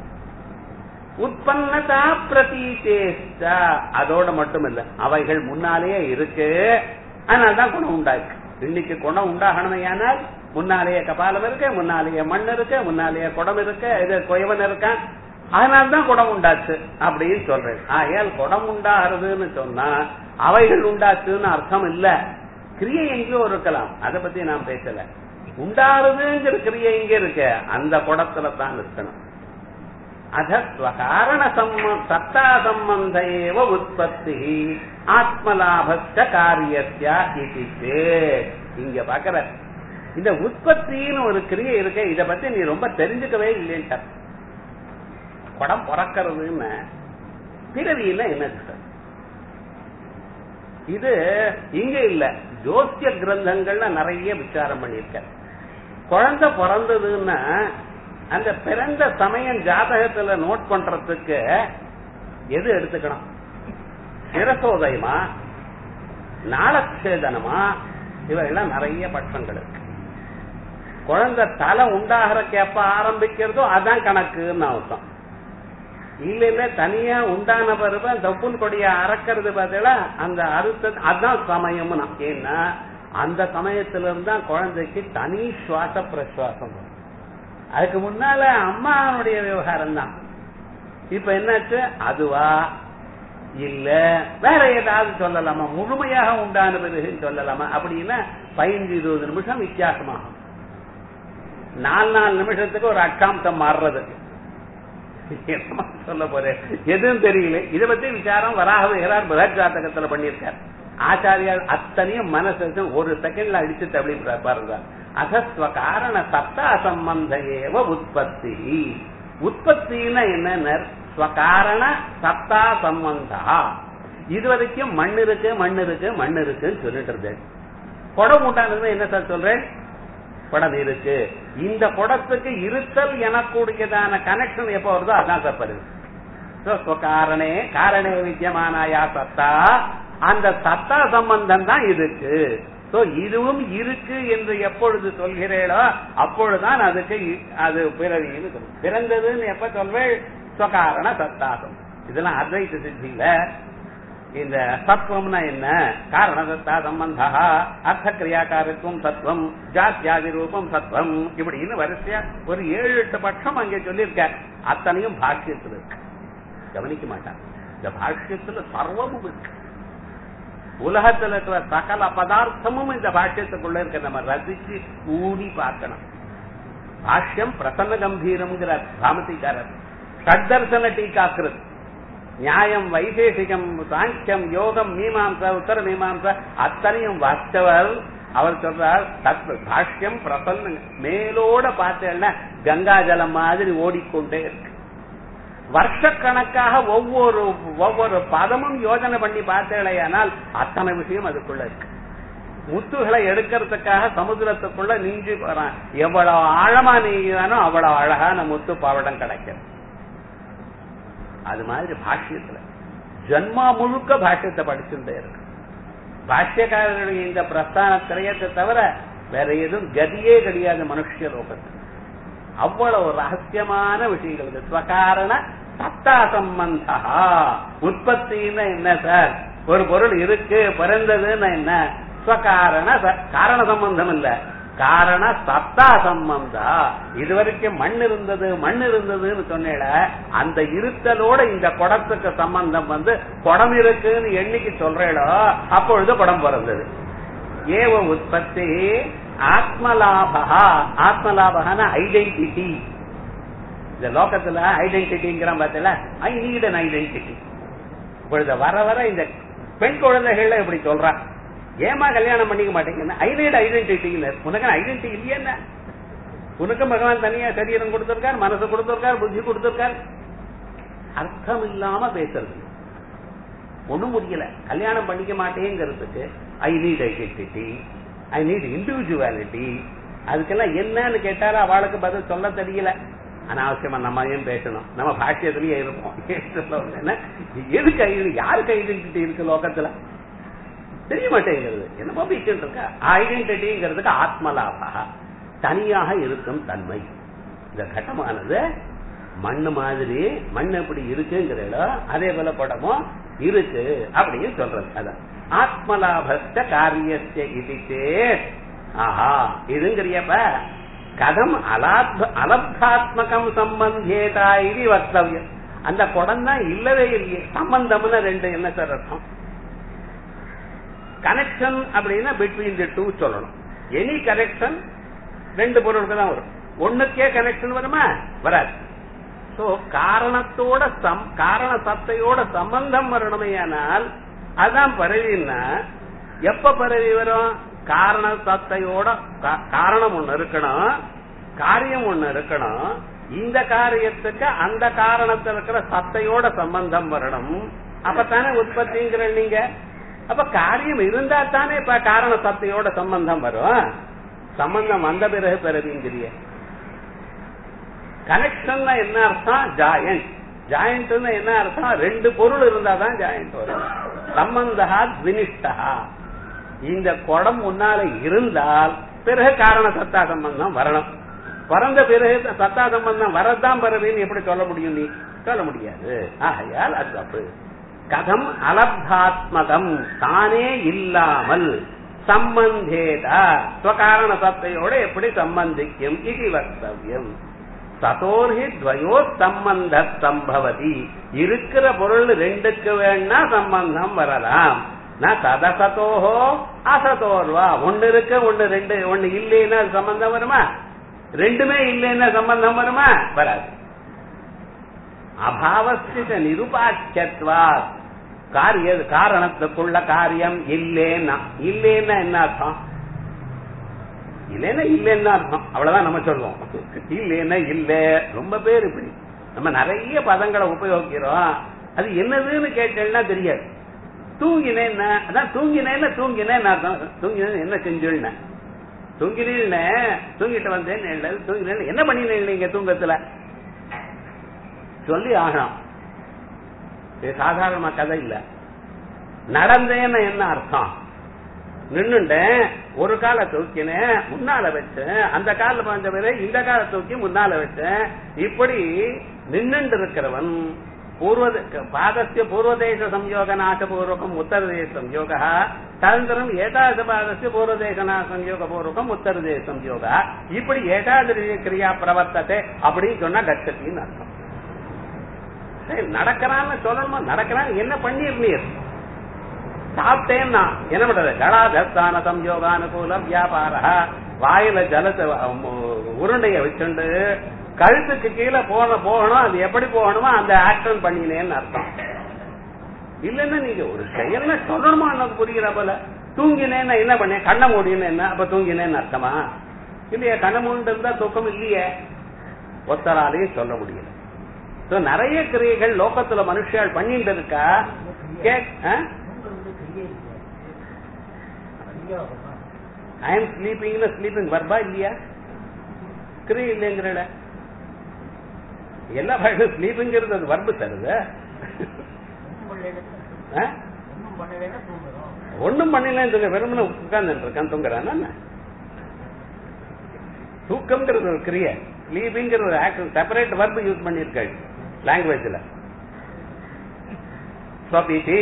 உற்பத்தா பிரதீச்சேஷ்டா அதோட மட்டும் இல்ல அவைகள் முன்னாலேயே இருக்கு அதனால்தான் குணம் உண்டாயிருக்கு இன்னைக்கு குணம் உண்டாகணுமையானால் முன்னாலேயே கபாலம் இருக்கு முன்னாலேயே மண் இருக்கு முன்னாலேயே குடம் இருக்கு இது கொயவன் இருக்கான் அதனால்தான் குடம் உண்டாச்சு அப்படின்னு சொல்றேன் ஆகையால் குடம் உண்டாகிறதுன்னு சொன்னா அவைகள் உண்டாச்சுன்னு அர்த்தம் இல்ல கிரியை எங்கேயோ இருக்கலாம் அதை பத்தி நான் பேசல உண்டாருதுங்கிற கிரியை எங்க இருக்கு அந்த குடத்துல தான் இருக்கணும் அதஸ்வகாரண சம்ம சத்தா சம்பந்த ஏவ உற்பத்தி ஆத்மலாபஸ்ட காரியஸ்யா இது இங்க பாக்குற இந்த உற்பத்தின்னு ஒரு கிரியை இருக்க இத பத்தி நீ ரொம்ப தெரிஞ்சுக்கவே இல்லைன்ட்ட குடம் பிறக்கிறதுன்னு பிறவியில என்னது சார் இது இங்க இல்ல ஜோசிய கிரந்தங்கள்ல நிறைய விசாரம் பண்ணிருக்க குழந்தை பிறந்ததுன்னா அந்த பிறந்த சமயம் ஜாதகத்துல நோட் பண்றதுக்கு எது எடுத்துக்கணும் சிரசோதயமா நாளக்ஷேதனமா இவையெல்லாம் நிறைய பட்சங்கள் இருக்கு குழந்தை தலை உண்டாகிறக்கு எப்ப ஆரம்பிக்கிறதோ அதான் கணக்குன்னு அர்த்தம் இல்ல இல்ல தனியா உண்டான பிறகு தப்புன் கொடிய அறக்கிறது பார்த்தீங்களா அந்த அறுத்த அதான் சமயம்னா ஏன்னா அந்த சமயத்துல இருந்தா குழந்தைக்கு தனி சுவாச பிரசுவாசம் வரும். அதுக்கு முன்னால அம்மாவுடைய விவகாரம் தான் இப்ப என்னாச்சு அதுவா இல்ல வேற ஏதாவது சொல்லலாமா முழுமையாக உண்டான பிறகுன்னு சொல்லலாமா அப்படின்னா பதினஞ்சு இருபது நிமிஷம் வித்தியாசமாகும் நாலு நாலு நிமிஷத்துக்கு ஒரு அக்காம்சம் மாறுறது என்னமா சொல்ல போறேன் எதுவும் தெரியல இதை பத்தி விசாரம் வராக விகரார் பிரகத் ஜாத்தகத்துல பண்ணியிருக்கார் ஆச்சாரியார் அத்தனையும் மனசு வச்சு ஒரு செகண்ட்ல அடிச்சுட்டு அப்படி பாருங்க அசஸ்வ காரண சத்தா சம்பந்த ஏவ உற்பத்தி உற்பத்தின்னா என்ன ஸ்வகாரண சத்தா சம்பந்தா இதுவரைக்கும் மண் இருக்கு மண் இருக்கு மண் இருக்குன்னு சொல்லிட்டு இருந்தேன் குடம் உண்டானது என்ன சார் சொல்றேன் குடம் இருக்கு இந்த குடத்துக்கு இருத்தல் எனக்கூடியதான கனெக்ஷன் எப்ப வருதோ அதான் சார் வருது காரணே காரணே வித்தியமானாயா சத்தா அந்த சத்தா சம்பந்தம் தான் இருக்கு சோ இதுவும் இருக்கு என்று எப்பொழுது சொல்கிறேளோ அப்பொழுதுதான் அதுக்கு இ- அது பிறவின்னு சொல்லும் பிறந்ததுன்னு எப்ப சொல்வேள் ஸ்வகாரண சத்தாசம் இதெல்லாம் அத்வைத சித்தியில இந்த சத்வம்னா என்ன காரண சத்தா சம்பந்தா அர்த்த கிரியாக்காரத்துவம் சத்வம் ஜாத்தியாதி ரூபம் சத்வம் இப்படின்னு வரிசையா ஒரு ஏழு எட்டு பட்சம் அங்கே சொல்லியிருக்க அத்தனையும் பாஷ்யத்தில் இருக்கு கவனிக்க மாட்டாங்க இந்த பாஷ்யத்துல சர்வமும் இருக்கு உலகத்துல இருக்கிற சகல பதார்த்தமும் இந்த பாஷ்யத்துக்குள்ள இருக்க நம்ம ரசிச்சு ஊடி பார்க்கணும் பாஷ்யம் பிரசன்ன கம்பீரம்ங்கிறார் பாமதிக்காரர் ஷட்தர்சன டீகாக்கிருத் நியாயம் வைசேஷிகம் சாங்கியம் யோகம் மீமாம்சா உத்தர மீமாம்சா அத்தனையும் வாஸ்தவர் அவர் சொல்றார் தத் பாஷ்யம் பிரசன்ன மேலோட பார்த்தேன்னா கங்கா ஜலம் மாதிரி ஓடிக்கொண்டே இருக்கு வருஷக்கணக்காக ஒவ்வொரு ஒவ்வொரு பதமும் யோஜனை பண்ணி பார்த்தேலையானால் அத்தனை விஷயம் அதுக்குள்ள இருக்கு முத்துகளை எடுக்கிறதுக்காக சமுத்திரத்துக்குள்ள நீஞ்சி போறான் எவ்வளவு ஆழமா நீங்கிறானோ அவ்வளவு அழகான முத்து பாவடம் கிடைக்கும் அது மாதிரி பாஷ்யத்துல ஜன்மா முழுக்க பாஷ்யத்தை படிச்சுட்டே இருக்கு பாஷ்யக்காரருடைய இந்த பிரஸ்தான திரையத்தை தவிர வேற எதுவும் கதியே கிடையாது மனுஷ லோகத்துக்கு அவ்வளவு ரகசியமான விஷயங்கள் இருக்கு ஸ்வகாரண சத்தா சம்பந்தா உற்பத்தின்னு என்ன சார் ஒரு பொருள் இருக்கு பிறந்ததுன்னு என்ன ஸ்வகாரண ச- காரண சம்பந்தம் இல்ல காரண சத்தா சம்பந்தா இதுவரைக்கும் மண் இருந்தது மண் இருந்ததுன்னு சொன்னேல அந்த இருத்தலோட இந்த குடத்துக்கு சம்பந்தம் வந்து குடம் இருக்குன்னு எண்ணிக்கை சொல்றேளோ அப்பொழுது குடம் பிறந்தது ஏவ உற்பத்தி ஆத்மலாபா ஆத்மலாபகான ஐடென்டிட்டி இந்த லோகத்துல ஐடென்டிட்டிங்கிறான் பார்த்தல ஐ நீட் அன் ஐடென்டிட்டி இப்பொழுது வர வர இந்த பெண் குழந்தைகள்ல இப்படி சொல்றா ஏமா கல்யாணம் பண்ணிக்க மாட்டேங்க ஐ நீட் ஐடென்டிட்டி உனக்கு ஐடென்டிட்டி இல்லையா என்ன உனக்கு பகவான் தனியா சரீரம் கொடுத்திருக்கார் மனசு கொடுத்திருக்கார் புத்தி கொடுத்திருக்கார் அர்த்தம் இல்லாம பேசுறது ஒண்ணும் முடியல கல்யாணம் பண்ணிக்க மாட்டேங்கிறதுக்கு I need identity I need individuality அதுக்கெல்லாம் என்னன்னு கேட்டாலும் அவளுக்கு பதில் சொல்ல தெரியல அனாவசியமா நம்ம ஏன் பேசணும் நம்ம பாஷ்யத்திலேயே இருப்போம் ஏன் சொல்ல வந்தேன்னா, எதுக்கு ஐ- யாருக்கு ஐடென்டிட்டி இருக்கு லோகத்துல தெரிய மாட்டேங்கிறது என்னமோ பேசிட்டு இருக்க ஐடென்டிட்டிங்கிறதுக்கு ஆத்மலாபா தனியாக இருக்கும் தன்மை இந்த கட்டமானது மண்ணு மாதிரி மண் எப்படி இருக்குங்கிறதோ அதே போல படமும் இருக்கு அப்படின்னு சொல்றது அதான் ஆத்மலாபஸ்த காரியஸ்ய இது சேத் ஆஹா இதுங்கிறியப்ப கதம் அலாத் அலப்தாத்மகம் சம்பந்தேதா இது வக்தவியம் அந்த குடம் தான் இல்லவே இல்லையே சம்பந்தம்னு ரெண்டு என்ன சார் அர்த்தம் கனெக்ஷன் அப்படின்னா பிட்வீன் தி டூ சொல்லணும் எனி கனெக்ஷன் ரெண்டு பொருளுக்கு தான் வரும் ஒண்ணுக்கே கனெக்ஷன் வருமா வராது சோ காரணத்தோட சம் காரண சத்தையோட சம்பந்தம் வரணுமேயானால் அதான் பரவின்னா எப்ப பரவி வரும் காரண சத்தையோட கா- காரணம் ஒண்ணு இருக்கணும் காரியம் ஒண்ணு இருக்கணும் இந்த காரியத்துக்கு அந்த காரணத்துல இருக்கிற சத்தையோட சம்பந்தம் வரணும் அப்பதானே உற்பத்திங்கிற நீங்க அப்ப காரியம் இருந்தா தானே இப்ப காரண சத்தையோட சம்பந்தம் வரும் சம்பந்தம் வந்த பிறகு பிறவிங்கிறிய கனெக்ஷன் என்ன அர்த்தம் ஜாயன் ஜாயிண்ட்னு என்ன அர்த்தம் ரெண்டு பொருள் இருந்தா தான் ஜாயிண்ட் வரும் சம்பந்தா வினிஷ்டா இந்த குடம் முன்னால இருந்தால் பிறகு காரண சத்தா சம்பந்தம் வரணும் பிறந்த பிறகு சத்தா சம்பந்தம் வரதான் பிறவின்னு எப்படி சொல்ல முடியும் நீ சொல்ல முடியாது ஆகையால் அது தப்பு கதம் அலப்தாத்மகம் தானே இல்லாமல் சம்பந்தேதா ஸ்வகாரண சத்தையோட எப்படி சம்பந்திக்கும் இது வக்தவியம் சதோர்ஹி துவயோ சம்பந்த சம்பவதி இருக்கிற பொருள் ரெண்டுக்கு வேணா சம்பந்தம் வரலாம் நான் சதசதோஹோ அசதோர்வா ஒன்னு இருக்கு ஒன்னு ரெண்டு ஒன்னு இல்லைன்னா சம்பந்தம் வருமா ரெண்டுமே இல்லைன்னா சம்பந்தம் வருமா வராது அபாவஸ்தித நிருபாட்சத்வா காரிய காரணத்துக்குள்ள காரியம் இல்லேன்னா இல்லேன்னா என்ன அர்த்தம் இல்லைன்னா இல்லைன்னா அர்த்தம் அவ்வளவுதான் நம்ம சொல்லுவோம் இல்லைன்னா இல்ல ரொம்ப பேர் இப்படி நம்ம நிறைய பதங்களை உபயோகிக்கிறோம் அது என்னதுன்னு கேட்டேன்னா தெரியாது தூங்கினேன்னா அதான் தூங்கினேன்னா தூங்கினேன்னு அர்த்தம் தூங்கினேன்னு என்ன செஞ்சுன்னு தூங்கினேன்னு தூங்கிட்டு வந்தேன் தூங்கினேன் என்ன பண்ணினேன் நீங்க தூங்கத்துல சொல்லி ஆகணும் இது சாதாரண கதை இல்ல நடந்தேன்னு என்ன அர்த்தம் நின்னுட்டேன் ஒரு காலை தூக்கினேன் முன்னால வச்சேன் அந்த கால பாஞ்ச பேரு இந்த காலை தூக்கி முன்னால வச்சேன் இப்படி நின்னுட்டு இருக்கிறவன் பூர்வ பாதஸ்ய பூர்வதேச சம்யோக நாசபூர்வகம் உத்தரதேச சம்யோக ததந்தரம் ஏதாத பாதஸ்ய பூர்வதேச சம்யோக பூர்வகம் உத்தரதேச சம்யோக இப்படி ஏதாத கிரியா பிரவர்த்தத்தை அப்படின்னு சொன்னா கச்சத்தின்னு அர்த்தம் நடக்கிறான்னு சொல்லணுமா நடக்கிறான் என்ன பண்ணிருந்தீர் சாப்பிட்டேன்னா என்ன பண்றது கலாதஸ்தான சம்யோகானுகூல வியாபார வாயில ஜலத்தை உருண்டைய வச்சுண்டு கழுத்துக்கு கீழே போன போகணும் அது எப்படி போகணுமோ அந்த ஆக்ஷன் பண்ணினேன்னு அர்த்தம் இல்லன்னா நீங்க ஒரு செயல்ல சொல்லணுமா எனக்கு புரிகிற போல தூங்கினேன்னா என்ன பண்ணேன் கண்ணை மூடினு என்ன அப்ப தூங்கினேன்னு அர்த்தமா இல்லையா கண்ணை மூண்டு இருந்தா தூக்கம் இல்லையே ஒத்தராலையும் சொல்ல முடியல நிறைய கிரியைகள் லோகத்துல மனுஷால் பண்ணிட்டு இருக்கா ஐ எம் ஸ்லீப்பிங் ஸ்லீப்பிங் வர்பா இல்லையா கிரியை இல்லைங்கிற எல்லா பாட்டும் ஸ்லீப்பிங்கிறது அது வர்பு தருது ஒண்ணும் பண்ணலாம் தூங்க வெறுமன உட்கார்ந்து இருக்கான் தூங்குறான் தூக்கம்ங்கிறது ஒரு கிரியை ஸ்லீப்பிங்கிற ஒரு ஆக்ஷன் செப்பரேட் வர்பு யூஸ் பண்ணிருக்காள் லாங்குவேஜ்ல ஸ்வபிதி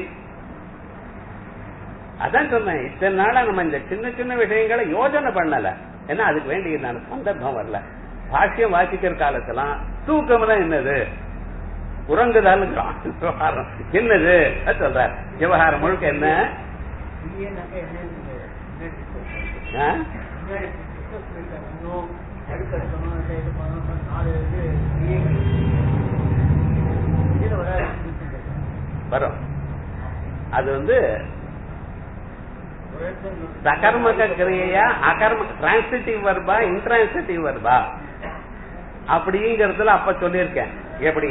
அதான் சொன்னேன் இத்தனை நாளா நம்ம இந்த சின்ன சின்ன விஷயங்களை யோஜனை பண்ணல ஏன்னா அதுக்கு வேண்டிய நான் சந்தர்ப்பம் வரல பாஷ்யம் வாசிக்கிற காலத்தெல்லாம் தூக்கம் தான் என்னது உறங்குதான்னு விவகாரம் என்னது சொல்ற விவகாரம் முழுக்க என்ன வரும் அது வந்து சகர்மக கிரியையா அகர்ம டிரான்சிட்டிவ் வர்பா இன்டிரான்சிட்டிவ் வர்பா அப்படிங்கறதுல அப்ப சொல்லியிருக்கேன் எப்படி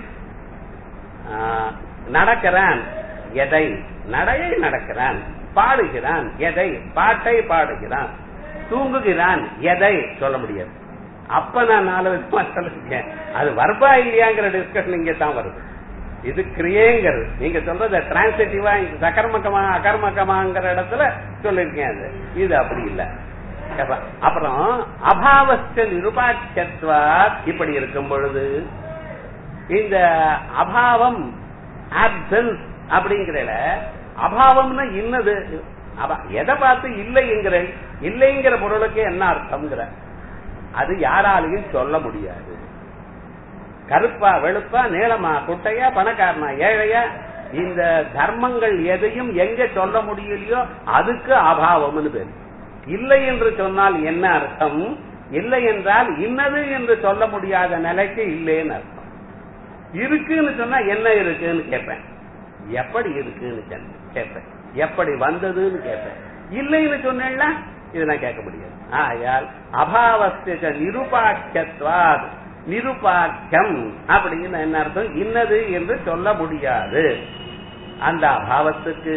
நடக்கிறான் எதை நடையை நடக்கிறான் பாடுகிறான் எதை பாட்டை பாடுகிறான் தூங்குகிறான் எதை சொல்ல முடியாது அப்ப நான் நாலு விதமா சொல்லிருக்கேன் அது வர்பா இல்லையாங்கிற டிஸ்கஷன் இங்க தான் வருது இது கிரியேங்கிறது நீங்க சொல்றது டிரான்சிட்டிவா சகர்மக்கமா அகர்மக்கமாங்கிற இடத்துல சொல்லிருக்கேன் அது இது அப்படி இல்ல அப்புறம் அபாவஸ்த நிருபாட்சத்வா இப்படி இருக்கும் பொழுது இந்த அபாவம் ஆப்சன்ஸ் அப்படிங்கிற அபாவம்னா இன்னது எதை பார்த்து இல்லைங்கிற இல்லைங்கிற பொருளுக்கு என்ன அர்த்தம்ங்கிற அது யாராலையும் சொல்ல முடியாது கருப்பா வெளுப்பா நீளமா குட்டையா பணக்காரனா ஏழையா இந்த தர்மங்கள் எதையும் எங்க சொல்ல முடியலையோ அதுக்கு அபாவம்னு பேரு இல்லை என்று சொன்னால் என்ன அர்த்தம் இல்லை என்றால் இன்னது என்று சொல்ல முடியாத நிலைக்கு இல்லைன்னு அர்த்தம் இருக்குன்னு சொன்னா என்ன இருக்குன்னு கேட்பேன் எப்படி இருக்குன்னு கேட்பேன் எப்படி வந்ததுன்னு கேட்பேன் இல்லைன்னு சொன்னேன்னா இதெல்லாம் கேட்க முடியாது ஆயால் அபாவஸ்த நிருபாட்சத்வாத் நிருபாக்கியம் அப்படின்னு என்ன அர்த்தம் இன்னது என்று சொல்ல முடியாது அந்த அபாவத்துக்கு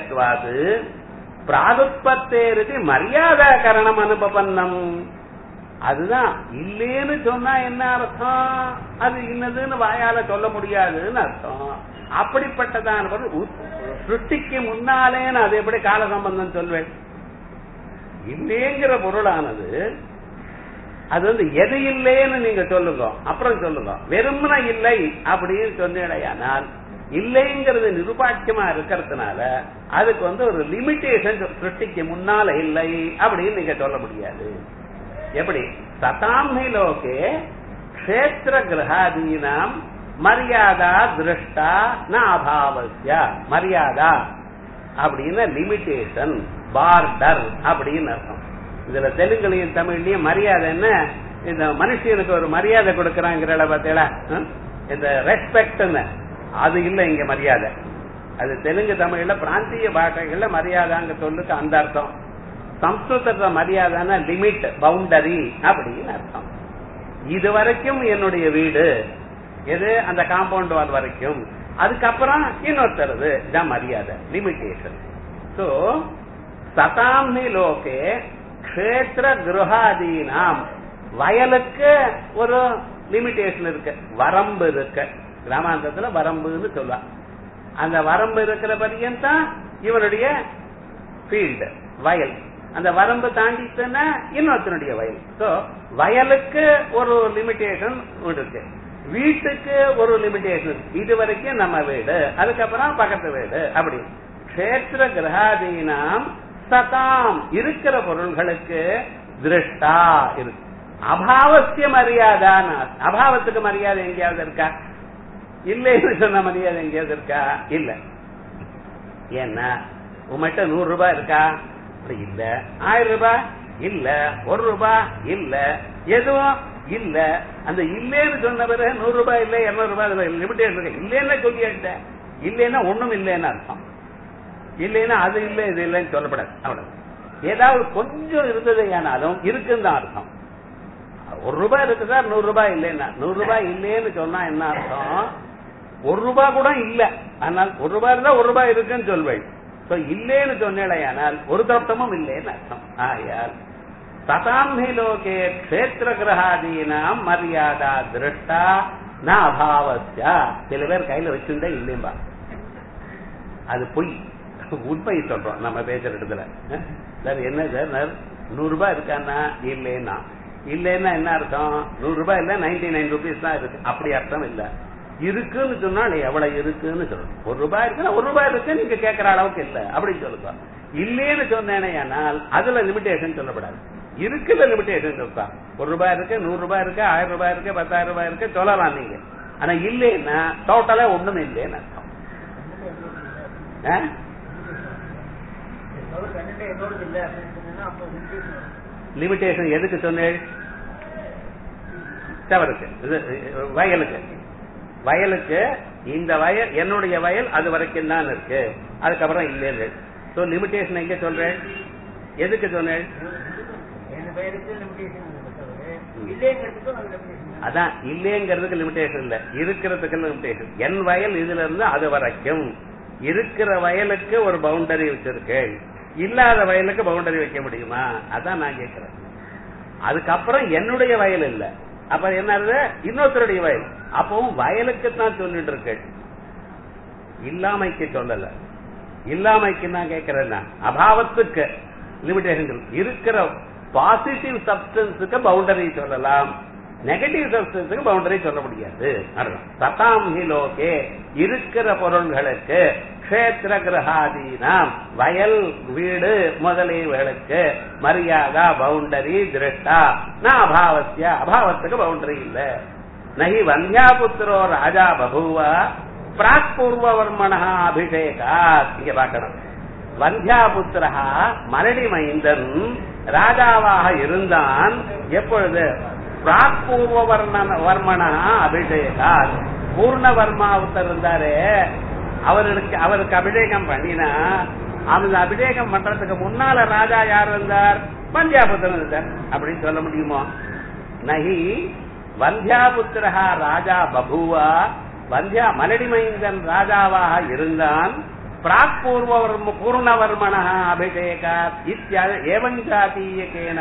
நிருபாக்கியத்வாது பிராதுப்பத்தேருக்கு மரியாதா கரணம் அனுபவன்னம் அதுதான் இல்லேன்னு சொன்னா என்ன அர்த்தம் அது இன்னதுன்னு வாயால சொல்ல முடியாதுன்னு அர்த்தம் அப்படிப்பட்டதான பொருள் உ- சிருஷ்டிக்கு முன்னாலே நான் அது எப்படி கால சம்பந்தம் சொல்வேன் இல்லேங்கிற பொருளானது அது வந்து எது இல்லைன்னு நீங்க சொல்லுங்க அப்புறம் சொல்லுங்க வெறுமன இல்லை அப்படின்னு சொன்னேடையானால் இல்லைங்கிறது நிருபாட்சியமா இருக்கிறதுனால அதுக்கு வந்து ஒரு லிமிட்டேஷன் சிருஷ்டிக்கு முன்னால இல்லை அப்படின்னு நீங்க சொல்ல முடியாது எப்படி சதாம்ஹி லோகே கஷேத்திர கிரகாதீனாம் மரியாதா திருஷ்டா ந அபாவசிய மரியாதா அப்படின்னு லிமிட்டேஷன் பார்டர் அப்படின்னு அர்த்தம் இதுல தெலுங்குலையும் தமிழ்லயும் மரியாதை என்ன இந்த மனுஷனுக்கு ஒரு மரியாதை கொடுக்கறாங்கிற பார்த்தீங்களா ஹம்? இந்த ரெஸ்பெக்ட்னு அது இல்ல இங்க மரியாதை அது தெலுங்கு தமிழ்ல பிராந்திய பாஷைகள்ல மரியாதைங்க சொல்லுக்கு அந்த அர்த்தம் சம்ஸ்கிருதத்துல மரியாதைன்னா லிமிட் பவுண்டரி அப்படின்னு அர்த்தம் இது வரைக்கும் என்னுடைய வீடு எது அந்த காம்பவுண்ட் வால் வரைக்கும் அதுக்கப்புறம் இன்னொருத்தரது இதான் மரியாதை லிமிட்டேஷன் சோ சதாம்னி லோகே கஷேத்திர கிருஹாதீனாம் வயலுக்கு ஒரு லிமிட்டேஷன் இருக்கு வரம்பு இருக்கு கிராமாந்தத்துல வரம்புன்னு சொல்லுவா அந்த வரம்பு இருக்கிற பரியந்தான் இவனுடைய ஃபீல்டு வயல் அந்த வரம்பு தாண்டிச்சுன்னா இன்னொருத்தனுடைய வயல் சோ வயலுக்கு ஒரு லிமிட்டேஷன் இருக்கு வீட்டுக்கு ஒரு லிமிட்டேஷன் இது வரைக்கும் நம்ம வீடு அதுக்கப்புறம் பக்கத்து வீடு அப்படி கஷேத்திர கிரகாதீனாம் சதாம் இருக்கிற பொருள்களுக்கு திருஷ்டா இருக்கு அபாவசிய மரியாதான் அபாவத்துக்கு மரியாதை எங்கேயாவது இருக்கா இல்லைன்னு சொன்ன மரியாதை எங்கேயாவது இருக்கா இல்ல ஏன்னா உங்கள்கிட்ட நூறு ரூபாய் இருக்கா அப்படி இல்ல ஆயிரம் ரூபாய் இல்ல ஒரு ரூபாய் இல்ல எதுவும் இல்ல அந்த இல்லேன்னு சொன்ன பிறகு நூறு ரூபாய் இல்ல இருநூறு ரூபாய் லிமிடேஷன் இருக்கு இல்லைன்னா சொல்லியாட்ட இல்லைன்னா ஒண்ணும் இல்லைன்னு அர்த்தம் இல்லைன்னா அது இல்ல இது இல்லைன்னு சொல்லப்படாது அவ்வளவு ஏதாவது கொஞ்சம் இருந்தது ஆனாலும் இருக்குன்னு தான் அர்த்தம் ஒரு ரூபாய் இருக்குதா நூறு ரூபாய் இல்லைன்னா நூறு ரூபாய் இல்லைன்னு சொன்னா என்ன அர்த்தம் ஒரு ரூபாய் கூட இல்ல ஆனால் ஒரு ரூபாய் இருந்தா ஒரு ரூபாய் இருக்குன்னு சொல்வேன் சோ இல்லேன்னு சொன்னேடையானால் ஒரு தப்தமும் இல்லைன்னு அர்த்தம் ஆயால் ததாம்ஹி லோகே கஷேத்திர கிரகாதீனாம் மரியாதா திருஷ்டா ந அபாவஸ்யா சில பேர் கையில வச்சிருந்தா இல்லையம்பா அது பொய் உண்மை சொல்றோம் நம்ம பேசுற இடத்துல சார் என்ன சார் நூறு ரூபாய் இருக்கான்னா இல்லைன்னா இல்லைன்னா என்ன அர்த்தம் நூறு ரூபாய் இல்ல நைன்டி நைன் ருபீஸ் தான் இருக்கு அப்படி அர்த்தம் இல்ல இருக்குன்னு சொன்னா நீ எவ்வளவு இருக்குன்னு சொல்லணும் ஒரு ரூபாய் இருக்குன்னா ஒரு ரூபாய் இருக்கு நீங்க கேட்கற அளவுக்கு இல்ல அப்படின்னு சொல்லுங்க இல்லேன்னு சொன்னேனே ஆனால் அதுல லிமிடேஷன் சொல்லப்படாது இருக்குல்ல லிமிடேஷன் சொல்றா ஒரு ரூபாய் இருக்கு நூறு ரூபாய் இருக்கு ஆயிரம் ரூபாய் இருக்கு பத்தாயிரம் ரூபாய் இருக்கு சொல்லலாம் நீங்க ஆனா இல்லைன்னா டோட்டலா ஒண்ணுமே இல்லைன்னு அர்த்தம் ஆ? அவர் கண்டிப்பா என்னோடது இல்லை அப்படின்னு சொன்னா அப்போ limitation வரும். லிமிடேஷன் எதுக்கு சொன்னேன் தவறுக்கு இது வயலுக்கு வயலுக்கு இந்த வயல் என்னுடைய வயல் அது வரைக்கும் தான் இருக்கு அதுக்கப்புறம் இல்லைன்னு சோ லிமிடேஷன் எங்க சொல்றேன் எதுக்கு சொன்னேன் என் பெயருக்கு limitation இருக்கு தவிர, இல்லைங்கிறதுக்கும் அது limitation தான். அதான் இல்லைங்கிறதுக்கு லிமிடேஷன் இல்ல இருக்கிறதுக்கு லிமிடேஷன் என் வயல் இதுல இருந்து அது வரைக்கும் இருக்கிற வயலுக்கு ஒரு பவுண்டரி வச்சிருக்கேன் இல்லாத வயலுக்கு பவுண்டரி வைக்க முடியுமா அதான் நான் கேட்கிறேன் அதுக்கப்புறம் என்னுடைய வயல் இல்ல அப்ப என்னது இன்னொருத்தருடைய வயல் அப்பவும் வயலுக்கு தான் சொல்லிட்டு இருக்கேன் இல்லாமைக்கு சொல்லல இல்லாமைக்கு நான் கேட்கிறேன் அபாவத்துக்கு லிமிடேஷன் இருக்கிற பாசிட்டிவ் சப்ஸ்டன்ஸுக்கு பவுண்டரி சொல்லலாம் நெகட்டிவ் சப்ஸ்டன்ஸுக்கு பவுண்டரி சொல்ல முடியாது அர்த்தம். ததாம் ஹி லோகே இருக்கிற பொருள்களுக்கு கஷேத்திர கிரகாதீனாம் வயல் வீடு முதலியவர்களுக்கு மரியாதா பவுண்டரி திருஷ்டா நான் அபாவசிய அபாவத்துக்கு பவுண்டரி இல்ல நகி வந்தியாபுத்திரோ ராஜா பபூவ பிராக் பூர்வவர்மணா அபிஷேகா இங்க பார்க்கணும் வந்தியாபுத்திரா மரடி மைந்தன் ராஜாவாக இருந்தான் எப்பொழுது பிராக் பூர்வவர்ணன வர்மணா அபிஷேகா பூர்ணவர்மாவுத்தர் இருந்தாரு அவருக்கு அவருக்கு அபிஷேகம் பண்ணினா அந்த அபிஷேகம் பண்றதுக்கு முன்னால ராஜா யார் இருந்தார் வந்தியாபுத்திரன் இருந்தார் அப்படின்னு சொல்ல முடியுமோ நகி வந்தியாபுத்திரா ராஜா பபுவா வந்தியா மலடிமைந்தன் ராஜாவாக இருந்தான் பிராக் பூர்வவர்ம பூர்ணவர்மண அபிஷேகா இத்தியாதி ஏவஞ்சாத்தீயகேன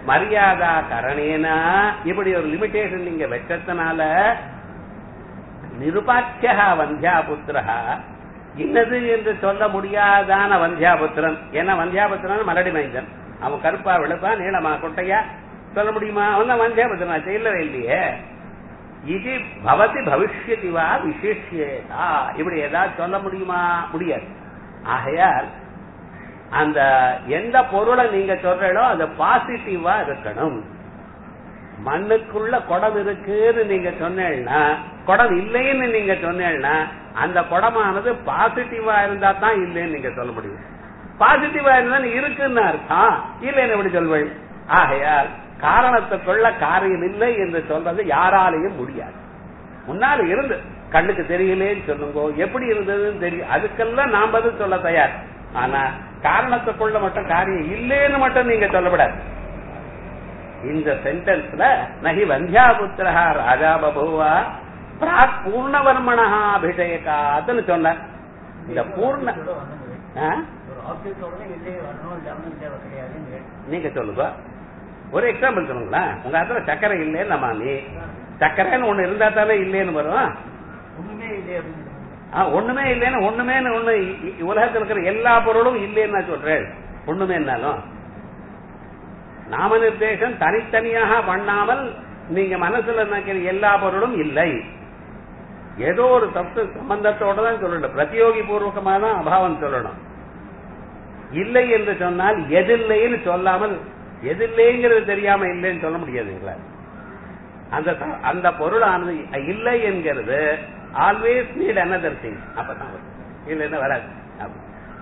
மரியாதா கரணேனா இப்படி ஒரு லிமிடேஷன் நீங்க வச்சதுனால நிருபாட்சியா வந்தியாபுத்திரா இன்னது என்று சொல்ல முடியாதான வந்தியாபுத்திரன் ஏன்னா வந்தியாபுத்திரன் மலடி மைந்தன் அவன் கருப்பா வெளுப்பா நீளமா குட்டையா சொல்ல முடியுமா அவன் தான் வந்தியாபுத்திரன் இல்லவே இல்லையே இது பவதி பவிஷ்யதி வா விசேஷியதா இப்படி ஏதாவது சொல்ல முடியுமா முடியாது ஆகையால் அந்த எந்த பொருளை நீங்க சொல்றீங்களோ அது பாசிட்டிவா இருக்கணும் மண்ணுக்குள்ள குடம் இருக்குன்னு நீங்க சொன்னேன்னா குடம் இல்லைன்னு நீங்க சொன்னேன்னா அந்த குடமானது பாசிட்டிவா இருந்தா தான் இல்லைன்னு நீங்க சொல்ல முடியும் பாசிட்டிவா இருந்தா இருக்குன்னு அர்த்தம் இல்லைன்னு எப்படி சொல்வேன் ஆகையால் காரணத்துக்குள்ள காரியம் இல்லை என்று சொல்றது யாராலையும் முடியாது முன்னால இருந்து கண்ணுக்கு தெரியலேன்னு சொல்லுங்க எப்படி இருந்ததுன்னு தெரியும் அதுக்கெல்லாம் நாம் பதில் சொல்ல தயார் ஆனா காரணத்துக்குள்ள மட்டும் காரியம் இல்லைன்னு மட்டும் நீங்க சொல்லப்படாது இந்த சென்டென்ஸ்ல நகி வந்தியாபுத்திரா ராஜா பபுவா பிராக் பூர்ணவர்மணா அபிஷேகாத்துன்னு சொன்னார் இந்த பூர்ண ஆ? ஒரு ஆப்ஜெக்டோட இல்லையே வரணும் இல்லாமல் தேவை கிடையாதுன்னு கேட்டேன். நீங்க சொல்லுங்க ஒரு எக்ஸாம்பிள் சொல்லுங்களேன் உங்க இடத்துல சக்கரை இல்லைன்னு நம்ம நீ சக்கரைன்னு ஒண்ணு இருந்தா தானே இல்லைன்னு வரும் ஒண்ணுமே இல்லையே அப்படின்னு ஆ, ஒண்ணுமே இல்லைன்னு ஒண்ணுமேன்னு ஒண்ணு இ- இ- உலகத்துல இருக்கிற எல்லா பொருளும் இல்லைன்னு நான் சொல்றேன் ஒண்ணுமேனாலும் நாம நிர்தேசம் தனித்தனியாக பண்ணாமல் நீங்க மனசுல நினைக்கிற எல்லா பொருளும் இல்லை ஏதோ ஒரு தப்பு சம்பந்தத்தோட தான் சொல்லணும் பிரதியோகி பூர்வகமாக தான் அபாவம் சொல்லணும் இல்லை என்று சொன்னால் எதில்லைன்னு சொல்லாமல் எதில்லைங்கிறது தெரியாம இல்லைன்னு சொல்ல முடியாதுங்களா அந்த த- அந்த பொருளானது இல்லை என்கிறது ஆல்வேஸ் நீட் another thing அப்பதான் வரும் இல்லைன்னா வராது அப்படி.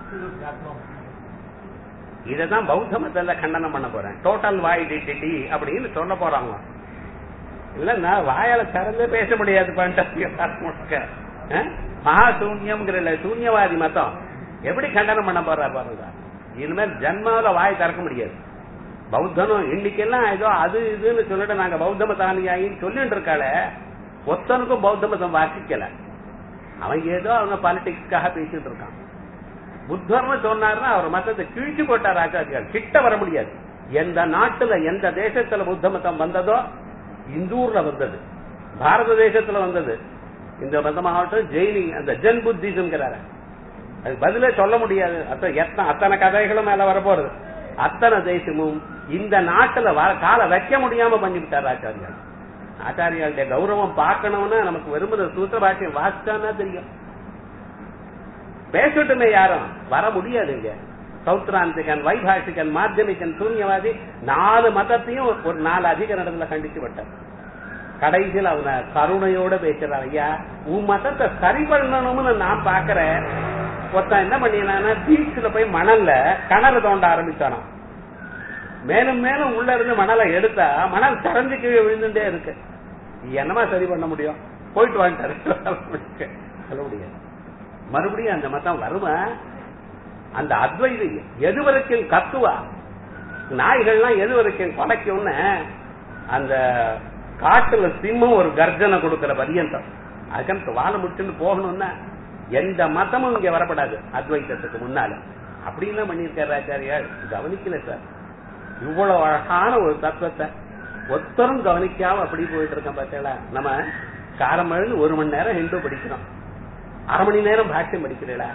இததான் பௌத்த மதத்துல கண்டனம் பண்ண போறேன் டோட்டல் வாய்டிட்டி அப்படின்னு சொல்ல போறாங்க இல்ல நான் வாயால திறந்தே பேச முடியாது முழுக்க அஹ்? மகா சூன்யம்ங்கிற சூன்யவாதி மதம் எப்படி கண்டனம் பண்ண போறா பாருங்க இனிமேல் ஜன்மாவில வாய் திறக்க முடியாது பௌத்தனும் இன்னைக்கெல்லாம் ஏதோ அது இதுன்னு சொல்லிட்டு நாங்க பௌத்த மதானியாயின்னு சொல்லிட்டு இருக்காளே ஒத்தனுக்கும் பௌத்த மதம் வாசிக்கல அவன் ஏதோ அவங்க பாலிடிக்ஸ்க்காக பேசிட்டு இருக்கான் புத்தர்னு சொன்னார்னா அவர் மதத்தை கிழிச்சு போட்டார் ஆச்சாரியார் கிட்ட வர முடியாது எந்த நாட்டுல எந்த தேசத்துல புத்த மதம் வந்ததோ இந்தூர்ல வந்தது பாரத தேசத்துல வந்தது இந்த மதமாகட்டும் ஜெயினி அந்த ஜென் புத்திசம்ங்கிறாரு அது பதிலே சொல்ல முடியாது அத்த எத்தனை அத்தனை கதைகளும் மேல வரப்போறது அத்தனை தேசமும் இந்த நாட்டுல வர காலை வைக்க முடியாம பண்ணிவிட்டார் ஆச்சாரியார் ஆச்சாரியாளுடைய கௌரவம் பார்க்கணும்னா நமக்கு வெறுமன சூத்திர பாட்டியம் வாசிச்சானா தெரியும் பேசட்டுமே யாரும் வர முடியாதுங்க சௌத்ராந்திகன் வைபாஷிகன் மாத்தியமிகன் சூன்யவாதி நாலு மதத்தையும் ஒரு நாலு அதிகரணத்துல கண்டிச்சு விட்டார் கடைசியில் அவன கருணையோட பேசுறான் ஐயா உன் மதத்தை சரி பண்ணணும்னு நான் பாக்குறேன் ஒருத்தன் என்ன பண்ணினானா பீச்ல போய் மணல்ல கிணறு தோண்ட ஆரம்பிச்சானாம் மேலும் மேலும் உள்ள இருந்து மணலை எடுத்தா மணல் கரைஞ்சு கீழே விழுந்துட்டே இருக்கு என்னமா சரி பண்ண முடியும் போயிட்டு வாங்கிட்டாரு சொல்ல முடியாது மறுபடியும் அந்த மதம் வருமா அந்த அத்வைதி எது வரைக்கும் கத்துவா நாய்கள்லாம் எது வரைக்கும் கொலைக்கும்னு அந்த காட்டுல சிம்மம் ஒரு கர்ஜனை கொடுக்கிற பரியந்தம் அதுக்கு வாழை முடிச்சுட்டு போகணும்னா எந்த மதமும் இங்க வரப்படாது அத்வைத்தத்துக்கு முன்னால அப்படின்லாம் பண்ணியிருக்காரு ஆச்சாரியார் கவனிக்கல சார் இவ்வளவு அழகான ஒரு தத்துவத்தை ஒத்தரும் கவனிக்காம அப்படி போயிட்டு இருக்கோம் பார்த்தீங்களா நம்ம காரம் எழுந்து ஒரு மணி நேரம் ஹிந்து படிக்கிறோம் அரை மணி நேரம் பாஷ்யம் படிக்கிறீங்களா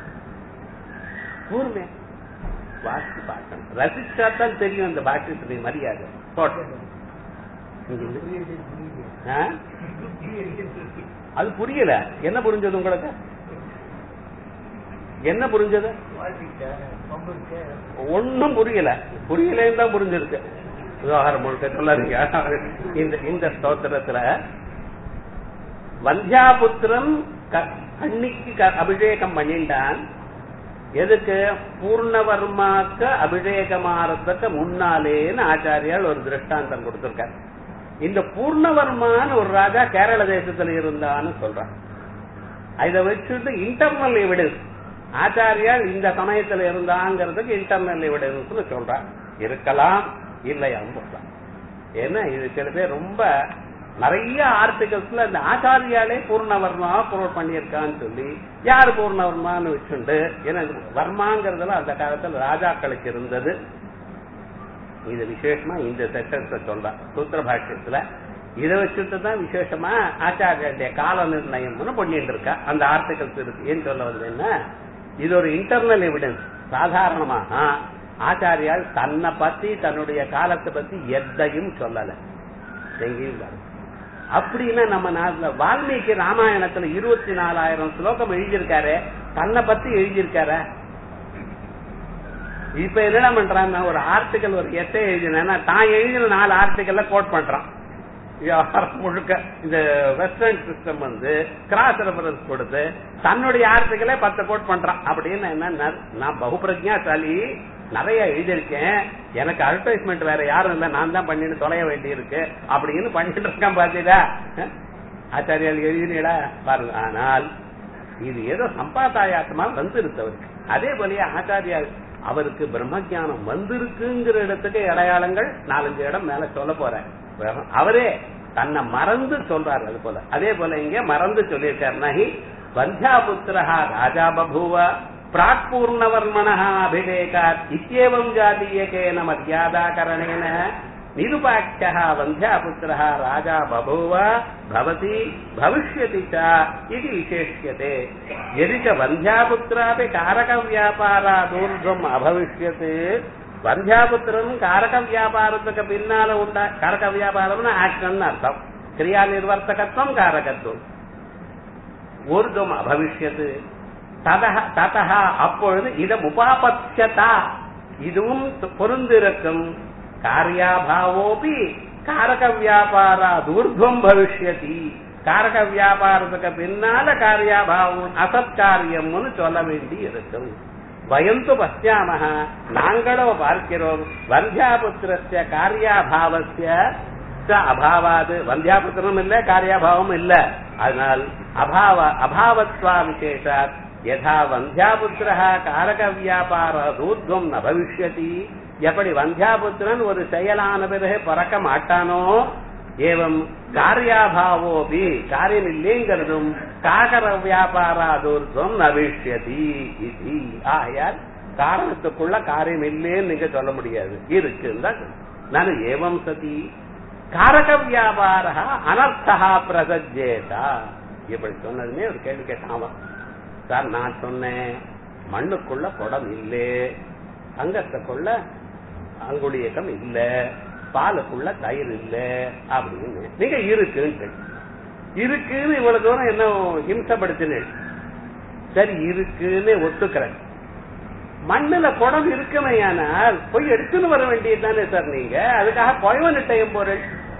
கூர்மே வாசி பார்க்கணும் ரசிச்சா தான் தெரியும் இந்த பாஷ்யத்துடைய மரியாதை போட்டு இங்க இல்ல. புரியுது புரியுது ஆ? அது புரியல என்ன புரிஞ்சது உங்களுக்கு என்ன புரிஞ்சது வாழ்த்துக்கிட்ட பம்பு இருக்கு ஒன்னும் புரியல புரியலன்னு தான் புரிஞ்சிருக்கு விவகாரம் முழுக்க சொல்லாதீங்க இந்த இந்த ஸ்தோத்திரத்துல வந்தியாபுத்திரன் க- கண்ணிக்கு க- அபிஷேகம் பண்ணிட்டான் எதுக்கு பூர்ணவர்மாக்க அபிஷேகமாறதுக்கு முன்னாலேன்னு ஆச்சாரியால் ஒரு திருஷ்டாந்தம் கொடுத்திருக்கார் இந்த பூர்ணவர்மான்னு ஒரு ராஜா கேரள தேசத்துல இருந்தான்னு சொல்றான் இதை வச்சுட்டு இன்டர்னல் எவிடன்ஸ் ஆச்சாரியால் இந்த சமயத்துல இருந்தாங்கிறதுக்கு இன்டர்னல் எவிடன்ஸ் சொல்றான் இருக்கலாம் இல்லையான்னு சொல்றான் ஏன்னா இது சில பேர் ரொம்ப நிறைய ஆர்டிகல்ஸ்ல இந்த ஆச்சாரியாலே பூர்ணவர்மா ப்ரோட் பண்ணியிருக்கான்னு சொல்லி யார் பூர்ணவர்மான்னு வச்சுண்டு ஏன்னா இது வர்மாங்கிறதுல அந்த காலத்துல ராஜாக்களுக்கு இருந்தது இது விசேஷமா இந்த செக்ஷன்ஸ சொல்ற சூத்திர பாஷ்யத்துல இதை வச்சுட்டு தான் விசேஷமா ஆச்சாரியருடைய கால நிர்ணயம்னு பண்ணிட்டு இருக்கா அந்த ஆர்டிகல்ஸ் இருக்கு ஏன் சொல்ல வருதுன்னா இது ஒரு இன்டர்னல் எவிடன்ஸ் சாதாரணமாக ஆச்சாரியால் தன்னை பத்தி தன்னுடைய காலத்தை பத்தி எதையும் சொல்லல எங்கேயும் இல்ல. அப்படின்னா நம்ம நாட்டுல வால்மீகி ராமாயணத்துல இருபத்தி நாலாயிரம் ஸ்லோகம் எழுதியிருக்காரு தன்னை பத்தி எழுதியிருக்காரு இப்ப என்ன பண்றான் ஒரு ஆர்டிகல் ஒரு எஸ்ஸே எழுதினா தான் எழுதின நாலு ஆர்டிகல்ல கோட் பண்றான் வியாபாரம் முழுக்க இந்த வெஸ்டர்ன் சிஸ்டம் வந்து கிராஸ் ரெஃபரன்ஸ் கொடுத்து தன்னுடைய ஆர்டிகளே பத்து கோட் பண்றான் அப்படின்னு என்ன நான் பகுபிரஜாசாலி நிறைய எழுதியிருக்கேன் எனக்கு அட்வர்டைஸ்மெண்ட் வேற யாரும் இல்ல நான் தான் பண்ணிட்டு தொலைய வேண்டி இருக்கு அப்படின்னு பண்ணிட்டு இருக்கேன் பாத்தீங்களா ஆச்சாரியால் எழுதினீடா பாருங்க ஆனால் இது ஏதோ சம்பாதாயாசமா வந்திருக்கு அவருக்கு அதே போலயே ஆச்சாரியால் அவருக்கு பிரம்மஜானம் வந்திருக்குங்கிற இடத்துக்கு அடையாளங்கள் நாலஞ்சு இடம் மேல சொல்ல போறேன் அவரே தன்னை மறந்து சொல்றாரு அது போல அதே போல இங்க மறந்து சொல்லியிருக்காரு நகி வந்தியாபுத்திரா ராஜா பபூவ பிராக்பூர்ணவர்மண அபிவேகாத் இத்தியேவம் ஜாதீயகேன மரியாதாகரணேன நிருபாட்சः वन्ध्यापुत्रः राजा बभूव भवति भविष्यति च इति विशेष्यते यदि च वन्ध्यापुत्रापि कारकव्यापारादूर्ध्वम् अभविष्यत् வந்தியாபுத்திரன் காரக வியாபாரத்துக்கு பின்னால உண்டா காரக வியாபாரம்னு ஆக்ஷன் அர்த்தம் கிரியா நிர்வர்த்தகத்துவம் காரகத்துவம் ஊர்துவம் அபவிஷ்யத்து ததா அப்பொழுது இடம் உபாபத்தியதா இதுவும் பொருந்திருக்கும் காரியாபாவோபி காரக வியாபாராத் ஊர்துவம் பவிஷ்யதி காரக வியாபாரத்துக்கு பின்னால காரியாபாவம் அசத்காரியம்னு சொல்ல வேண்டி இருக்கும் வயந்து பசியாம நாங்களோ பார்க்கிறோம் வந்தியாபுத்திரஸ்ய காரியாபாவசிய அபாவாது வந்தியாபுத்திரம் இல்ல காரியாபாவம் இல்ல அதனால் அபாவ அபாவத்வா விசேஷாத் யதா வந்தியாபுத்திர காரக வியாபார ரூத்வம் ந பவிஷ்யதி எப்படி வந்தியாபுத்திரன் ஒரு செயலான பிறகு பறக்க மாட்டானோ ஏவம் காரியாபாவோபி காரியம் இல்லைங்கிறதும் காகர வியாபாராதூர்வம் நவிஷ்யதி இது ஆகையால் காரணத்துக்குள்ள காரியம் இல்லைன்னு நீங்க சொல்ல முடியாது இருக்குன்னு நான் ஏவம் சதி காரக வியாபார அனர்த்தா பிரசஜேதா இப்படி சொன்னதுமே ஒரு கேள்வி கேட்டான் சார் நான் சொன்னேன் மண்ணுக்குள்ள குடம் இல்லே அங்கத்துக்குள்ள அங்குளியக்கம் இல்ல பாலுக்குள்ள தயிர் இல்ல அப்படின்னு நீங்க இருக்குன்னு இருக்குன்னு இவ்வளவு தூரம் என்ன ஹிம்சப்படுத்தினேன் சரி இருக்குன்னு ஒத்துக்கிறேன் மண்ணுல குடம் இருக்குமையானால் போய் எடுத்துன்னு வர வேண்டியது தானே சார் நீங்க அதுக்காக குழவனிட்டையும் போறேன்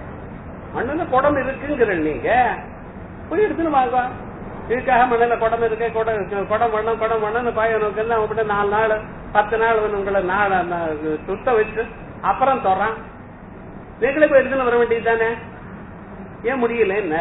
மண்ணுல குடம் இருக்குங்கிறேன் நீங்க போய் எடுத்துன்னு வாங்க இதுக்காக மண்ணில குடம் இருக்கு குடம் இருக்கு குடம் பண்ணணும் குடம் பண்ணணும் பாயனுக்கு அவங்ககிட்ட நாலு நாள் பத்து நாள் உங்களை நாள் சுத்த வச்சு அப்புறம் தொடறான் நீங்களே போய் எடுத்துன்னு வர வேண்டியது தானே ஏன் முடியல என்ன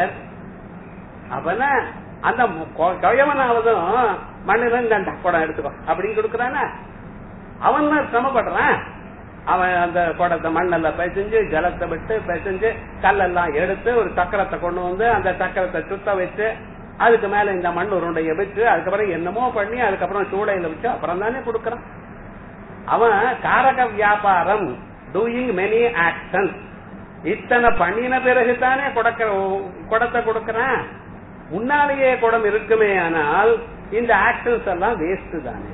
அப்பனா அந்த கயவனாவதும் மண்ணில இந்த குடம் எடுத்துக்கோ அப்படின்னு கொடுக்கறானா அவன் தான் சிரமப்படுறான் அவன் அந்த குடத்தை மண்ணல்ல பிசைஞ்சு ஜலத்தை விட்டு பிசைஞ்சு கல்லெல்லாம் எடுத்து ஒரு சக்கரத்தை கொண்டு வந்து அந்த சக்கரத்தை சுத்த வச்சு அதுக்கு மேல இந்த மண் உருண்டைய வச்சு அதுக்கப்புறம் என்னமோ பண்ணி அதுக்கப்புறம் சூடையில வச்சு அப்புறம் தானே கொடுக்கறான் அவன் காரக வியாபாரம் டூயிங் மெனி ஆக்ஷன் இத்தனை பண்ணின பிறகு தானே கொடுக்க குடத்தை கொடுக்கறான் முன்னாலேயே குடம் இருக்குமே ஆனால் இந்த ஆக்ஷன்ஸ் எல்லாம் வேஸ்ட் தானே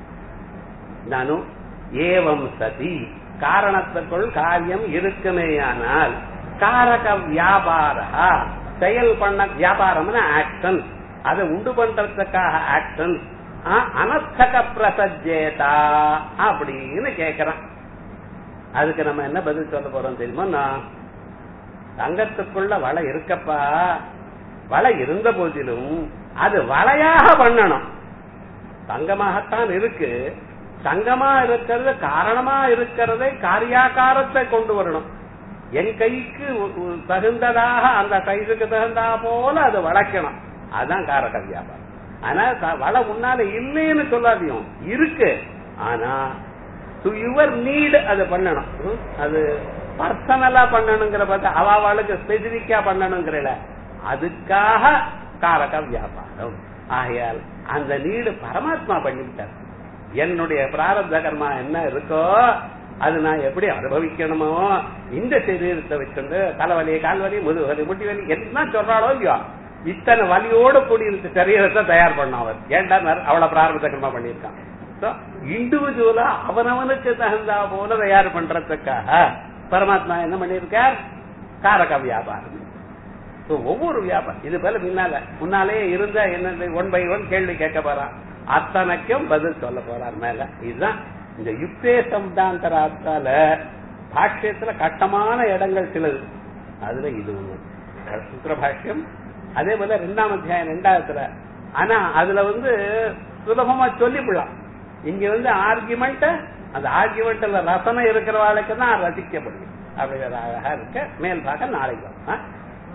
நானும் ஏவம் சதி காரணத்துக்குள் காரியம் இருக்குமேயானால் காரக வியாபாரா செயல் பண்ண வியாபாரம்னு ஆக்ஷன் அதை உண்டு பண்றதுக்காக ஆக்ஷன் அனர்த்தக பிரசஜேதா அப்படின்னு கேக்குறான் அதுக்கு நம்ம என்ன பதில் சொல்ல போறோம் தெரியுமா நான் தங்கத்துக்குள்ள வலை இருக்கப்பா வலை இருந்த போதிலும் அது வலையாக பண்ணணும் தங்கமாகத்தான் இருக்கு தங்கமா இருக்கிறது காரணமா இருக்கிறதை காரியாக்காரத்தை கொண்டு வரணும் என் கைக்கு தகுந்ததாக அந்த கைதுக்கு தகுந்தா போல அது வளர்க்கணும் அதுதான் காரக வியாபாரம் ஆனா வள முன்னால இல்லைன்னு சொல்லாதையும் இருக்கு ஆனா டு யுவர் நீடு அது பண்ணணும் அது பர்சனலா பண்ணணுங்கிற பார்த்தா அவளுக்கு ஸ்பெசிபிக்கா பண்ணணுங்கிறல அதுக்காக காரக வியாபாரம் ஆகையால் அந்த நீடு பரமாத்மா பண்ணிவிட்டார் என்னுடைய பிராரப்த கர்மா என்ன இருக்கோ அது நான் எப்படி அனுபவிக்கணுமோ இந்த சரீரத்தை வச்சுண்டு தலைவலி கால்வலி முதுவலி முட்டி வலி என்ன சொல்றாளோ இல்லையோ இத்தனை வலியோட கூடி இருக்க சரீரத்தை தயார் பண்ண அவர் ஏன்டா அவ்வளவு பிராரம்ப கர்மா பண்ணியிருக்கான் இண்டிவிஜுவலா அவனவனுக்கு தகுந்தா போல தயார் பண்றதுக்காக பரமாத்மா என்ன பண்ணியிருக்கார் காரக வியாபாரம் So, ஒவ்வொரு வியாபாரம் இது போல முன்னால முன்னாலே இருந்த என்ன ஒன் பை ஒன் கேள்வி கேட்க போறான் அத்தனைக்கும் பதில் சொல்ல போறார் மேல இதுதான் இந்த யுக்தே சப்தாந்தராத்தால பாஷ்யத்துல கட்டமான இடங்கள் சிலது அதுல இது ஒண்ணு சுத்திர பாஷ்யம் அதே போல ரெண்டாம் அத்தியாயம் ரெண்டாவதுல ஆனா அதுல வந்து சுலபமா சொல்லிவிடலாம் இங்க வந்து ஆர்குமெண்ட் அந்த ஆர்குமெண்ட்ல ரசனை இருக்கிறவாளுக்கு தான் ரசிக்கப்படும் அப்படி ஒரு அழகா இருக்க மேல் பார்க்க நாளைக்கு வரும் ஆ?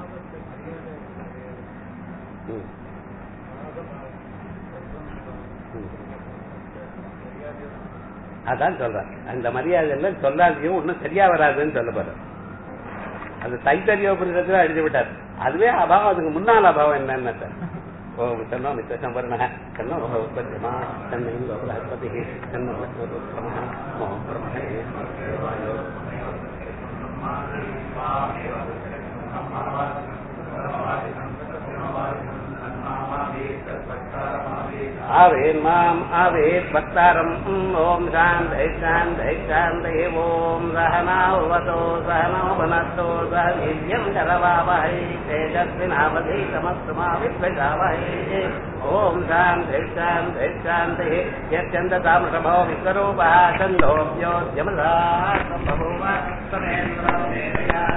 ம். ம். அதான் சொல்றேன் அந்த மரியாதை எல்லாம் சொல்லாதையும் ஒன்னும் சரியா வராதுன்னு சொல்ல போற அது தைத்தரியோபுரத்துல அடிச்சு விட்டார் அதுவே அபாவம் அதுக்கு முன்னால் அபாவம் என்னன்னு சார் ஓ தன்னோ மித்த சம்பரண தன்னோ உற்பத்தியமா தன்னை லோகபதி தன்னோ ஓ பிரம்மணே ஆவேன் மாம் ஆவேத் பக்தாரம் ஓம் சாந்தை சாந்தை சாந்தை ஓம் சகனாவதோ சகனோ வனத்தோ சக வீரியம் கரவாவஹை தேஜஸ்வினாவதீதமஸ்துமா வித்வஜாவஹை ஓம் சாந்தை சாந்தை சாந்தை யச்சந்ததாமிருஷபோ விஸ்வரூபா சந்தோப்யோத்யமதா சம்பூவ சமேந்திரோ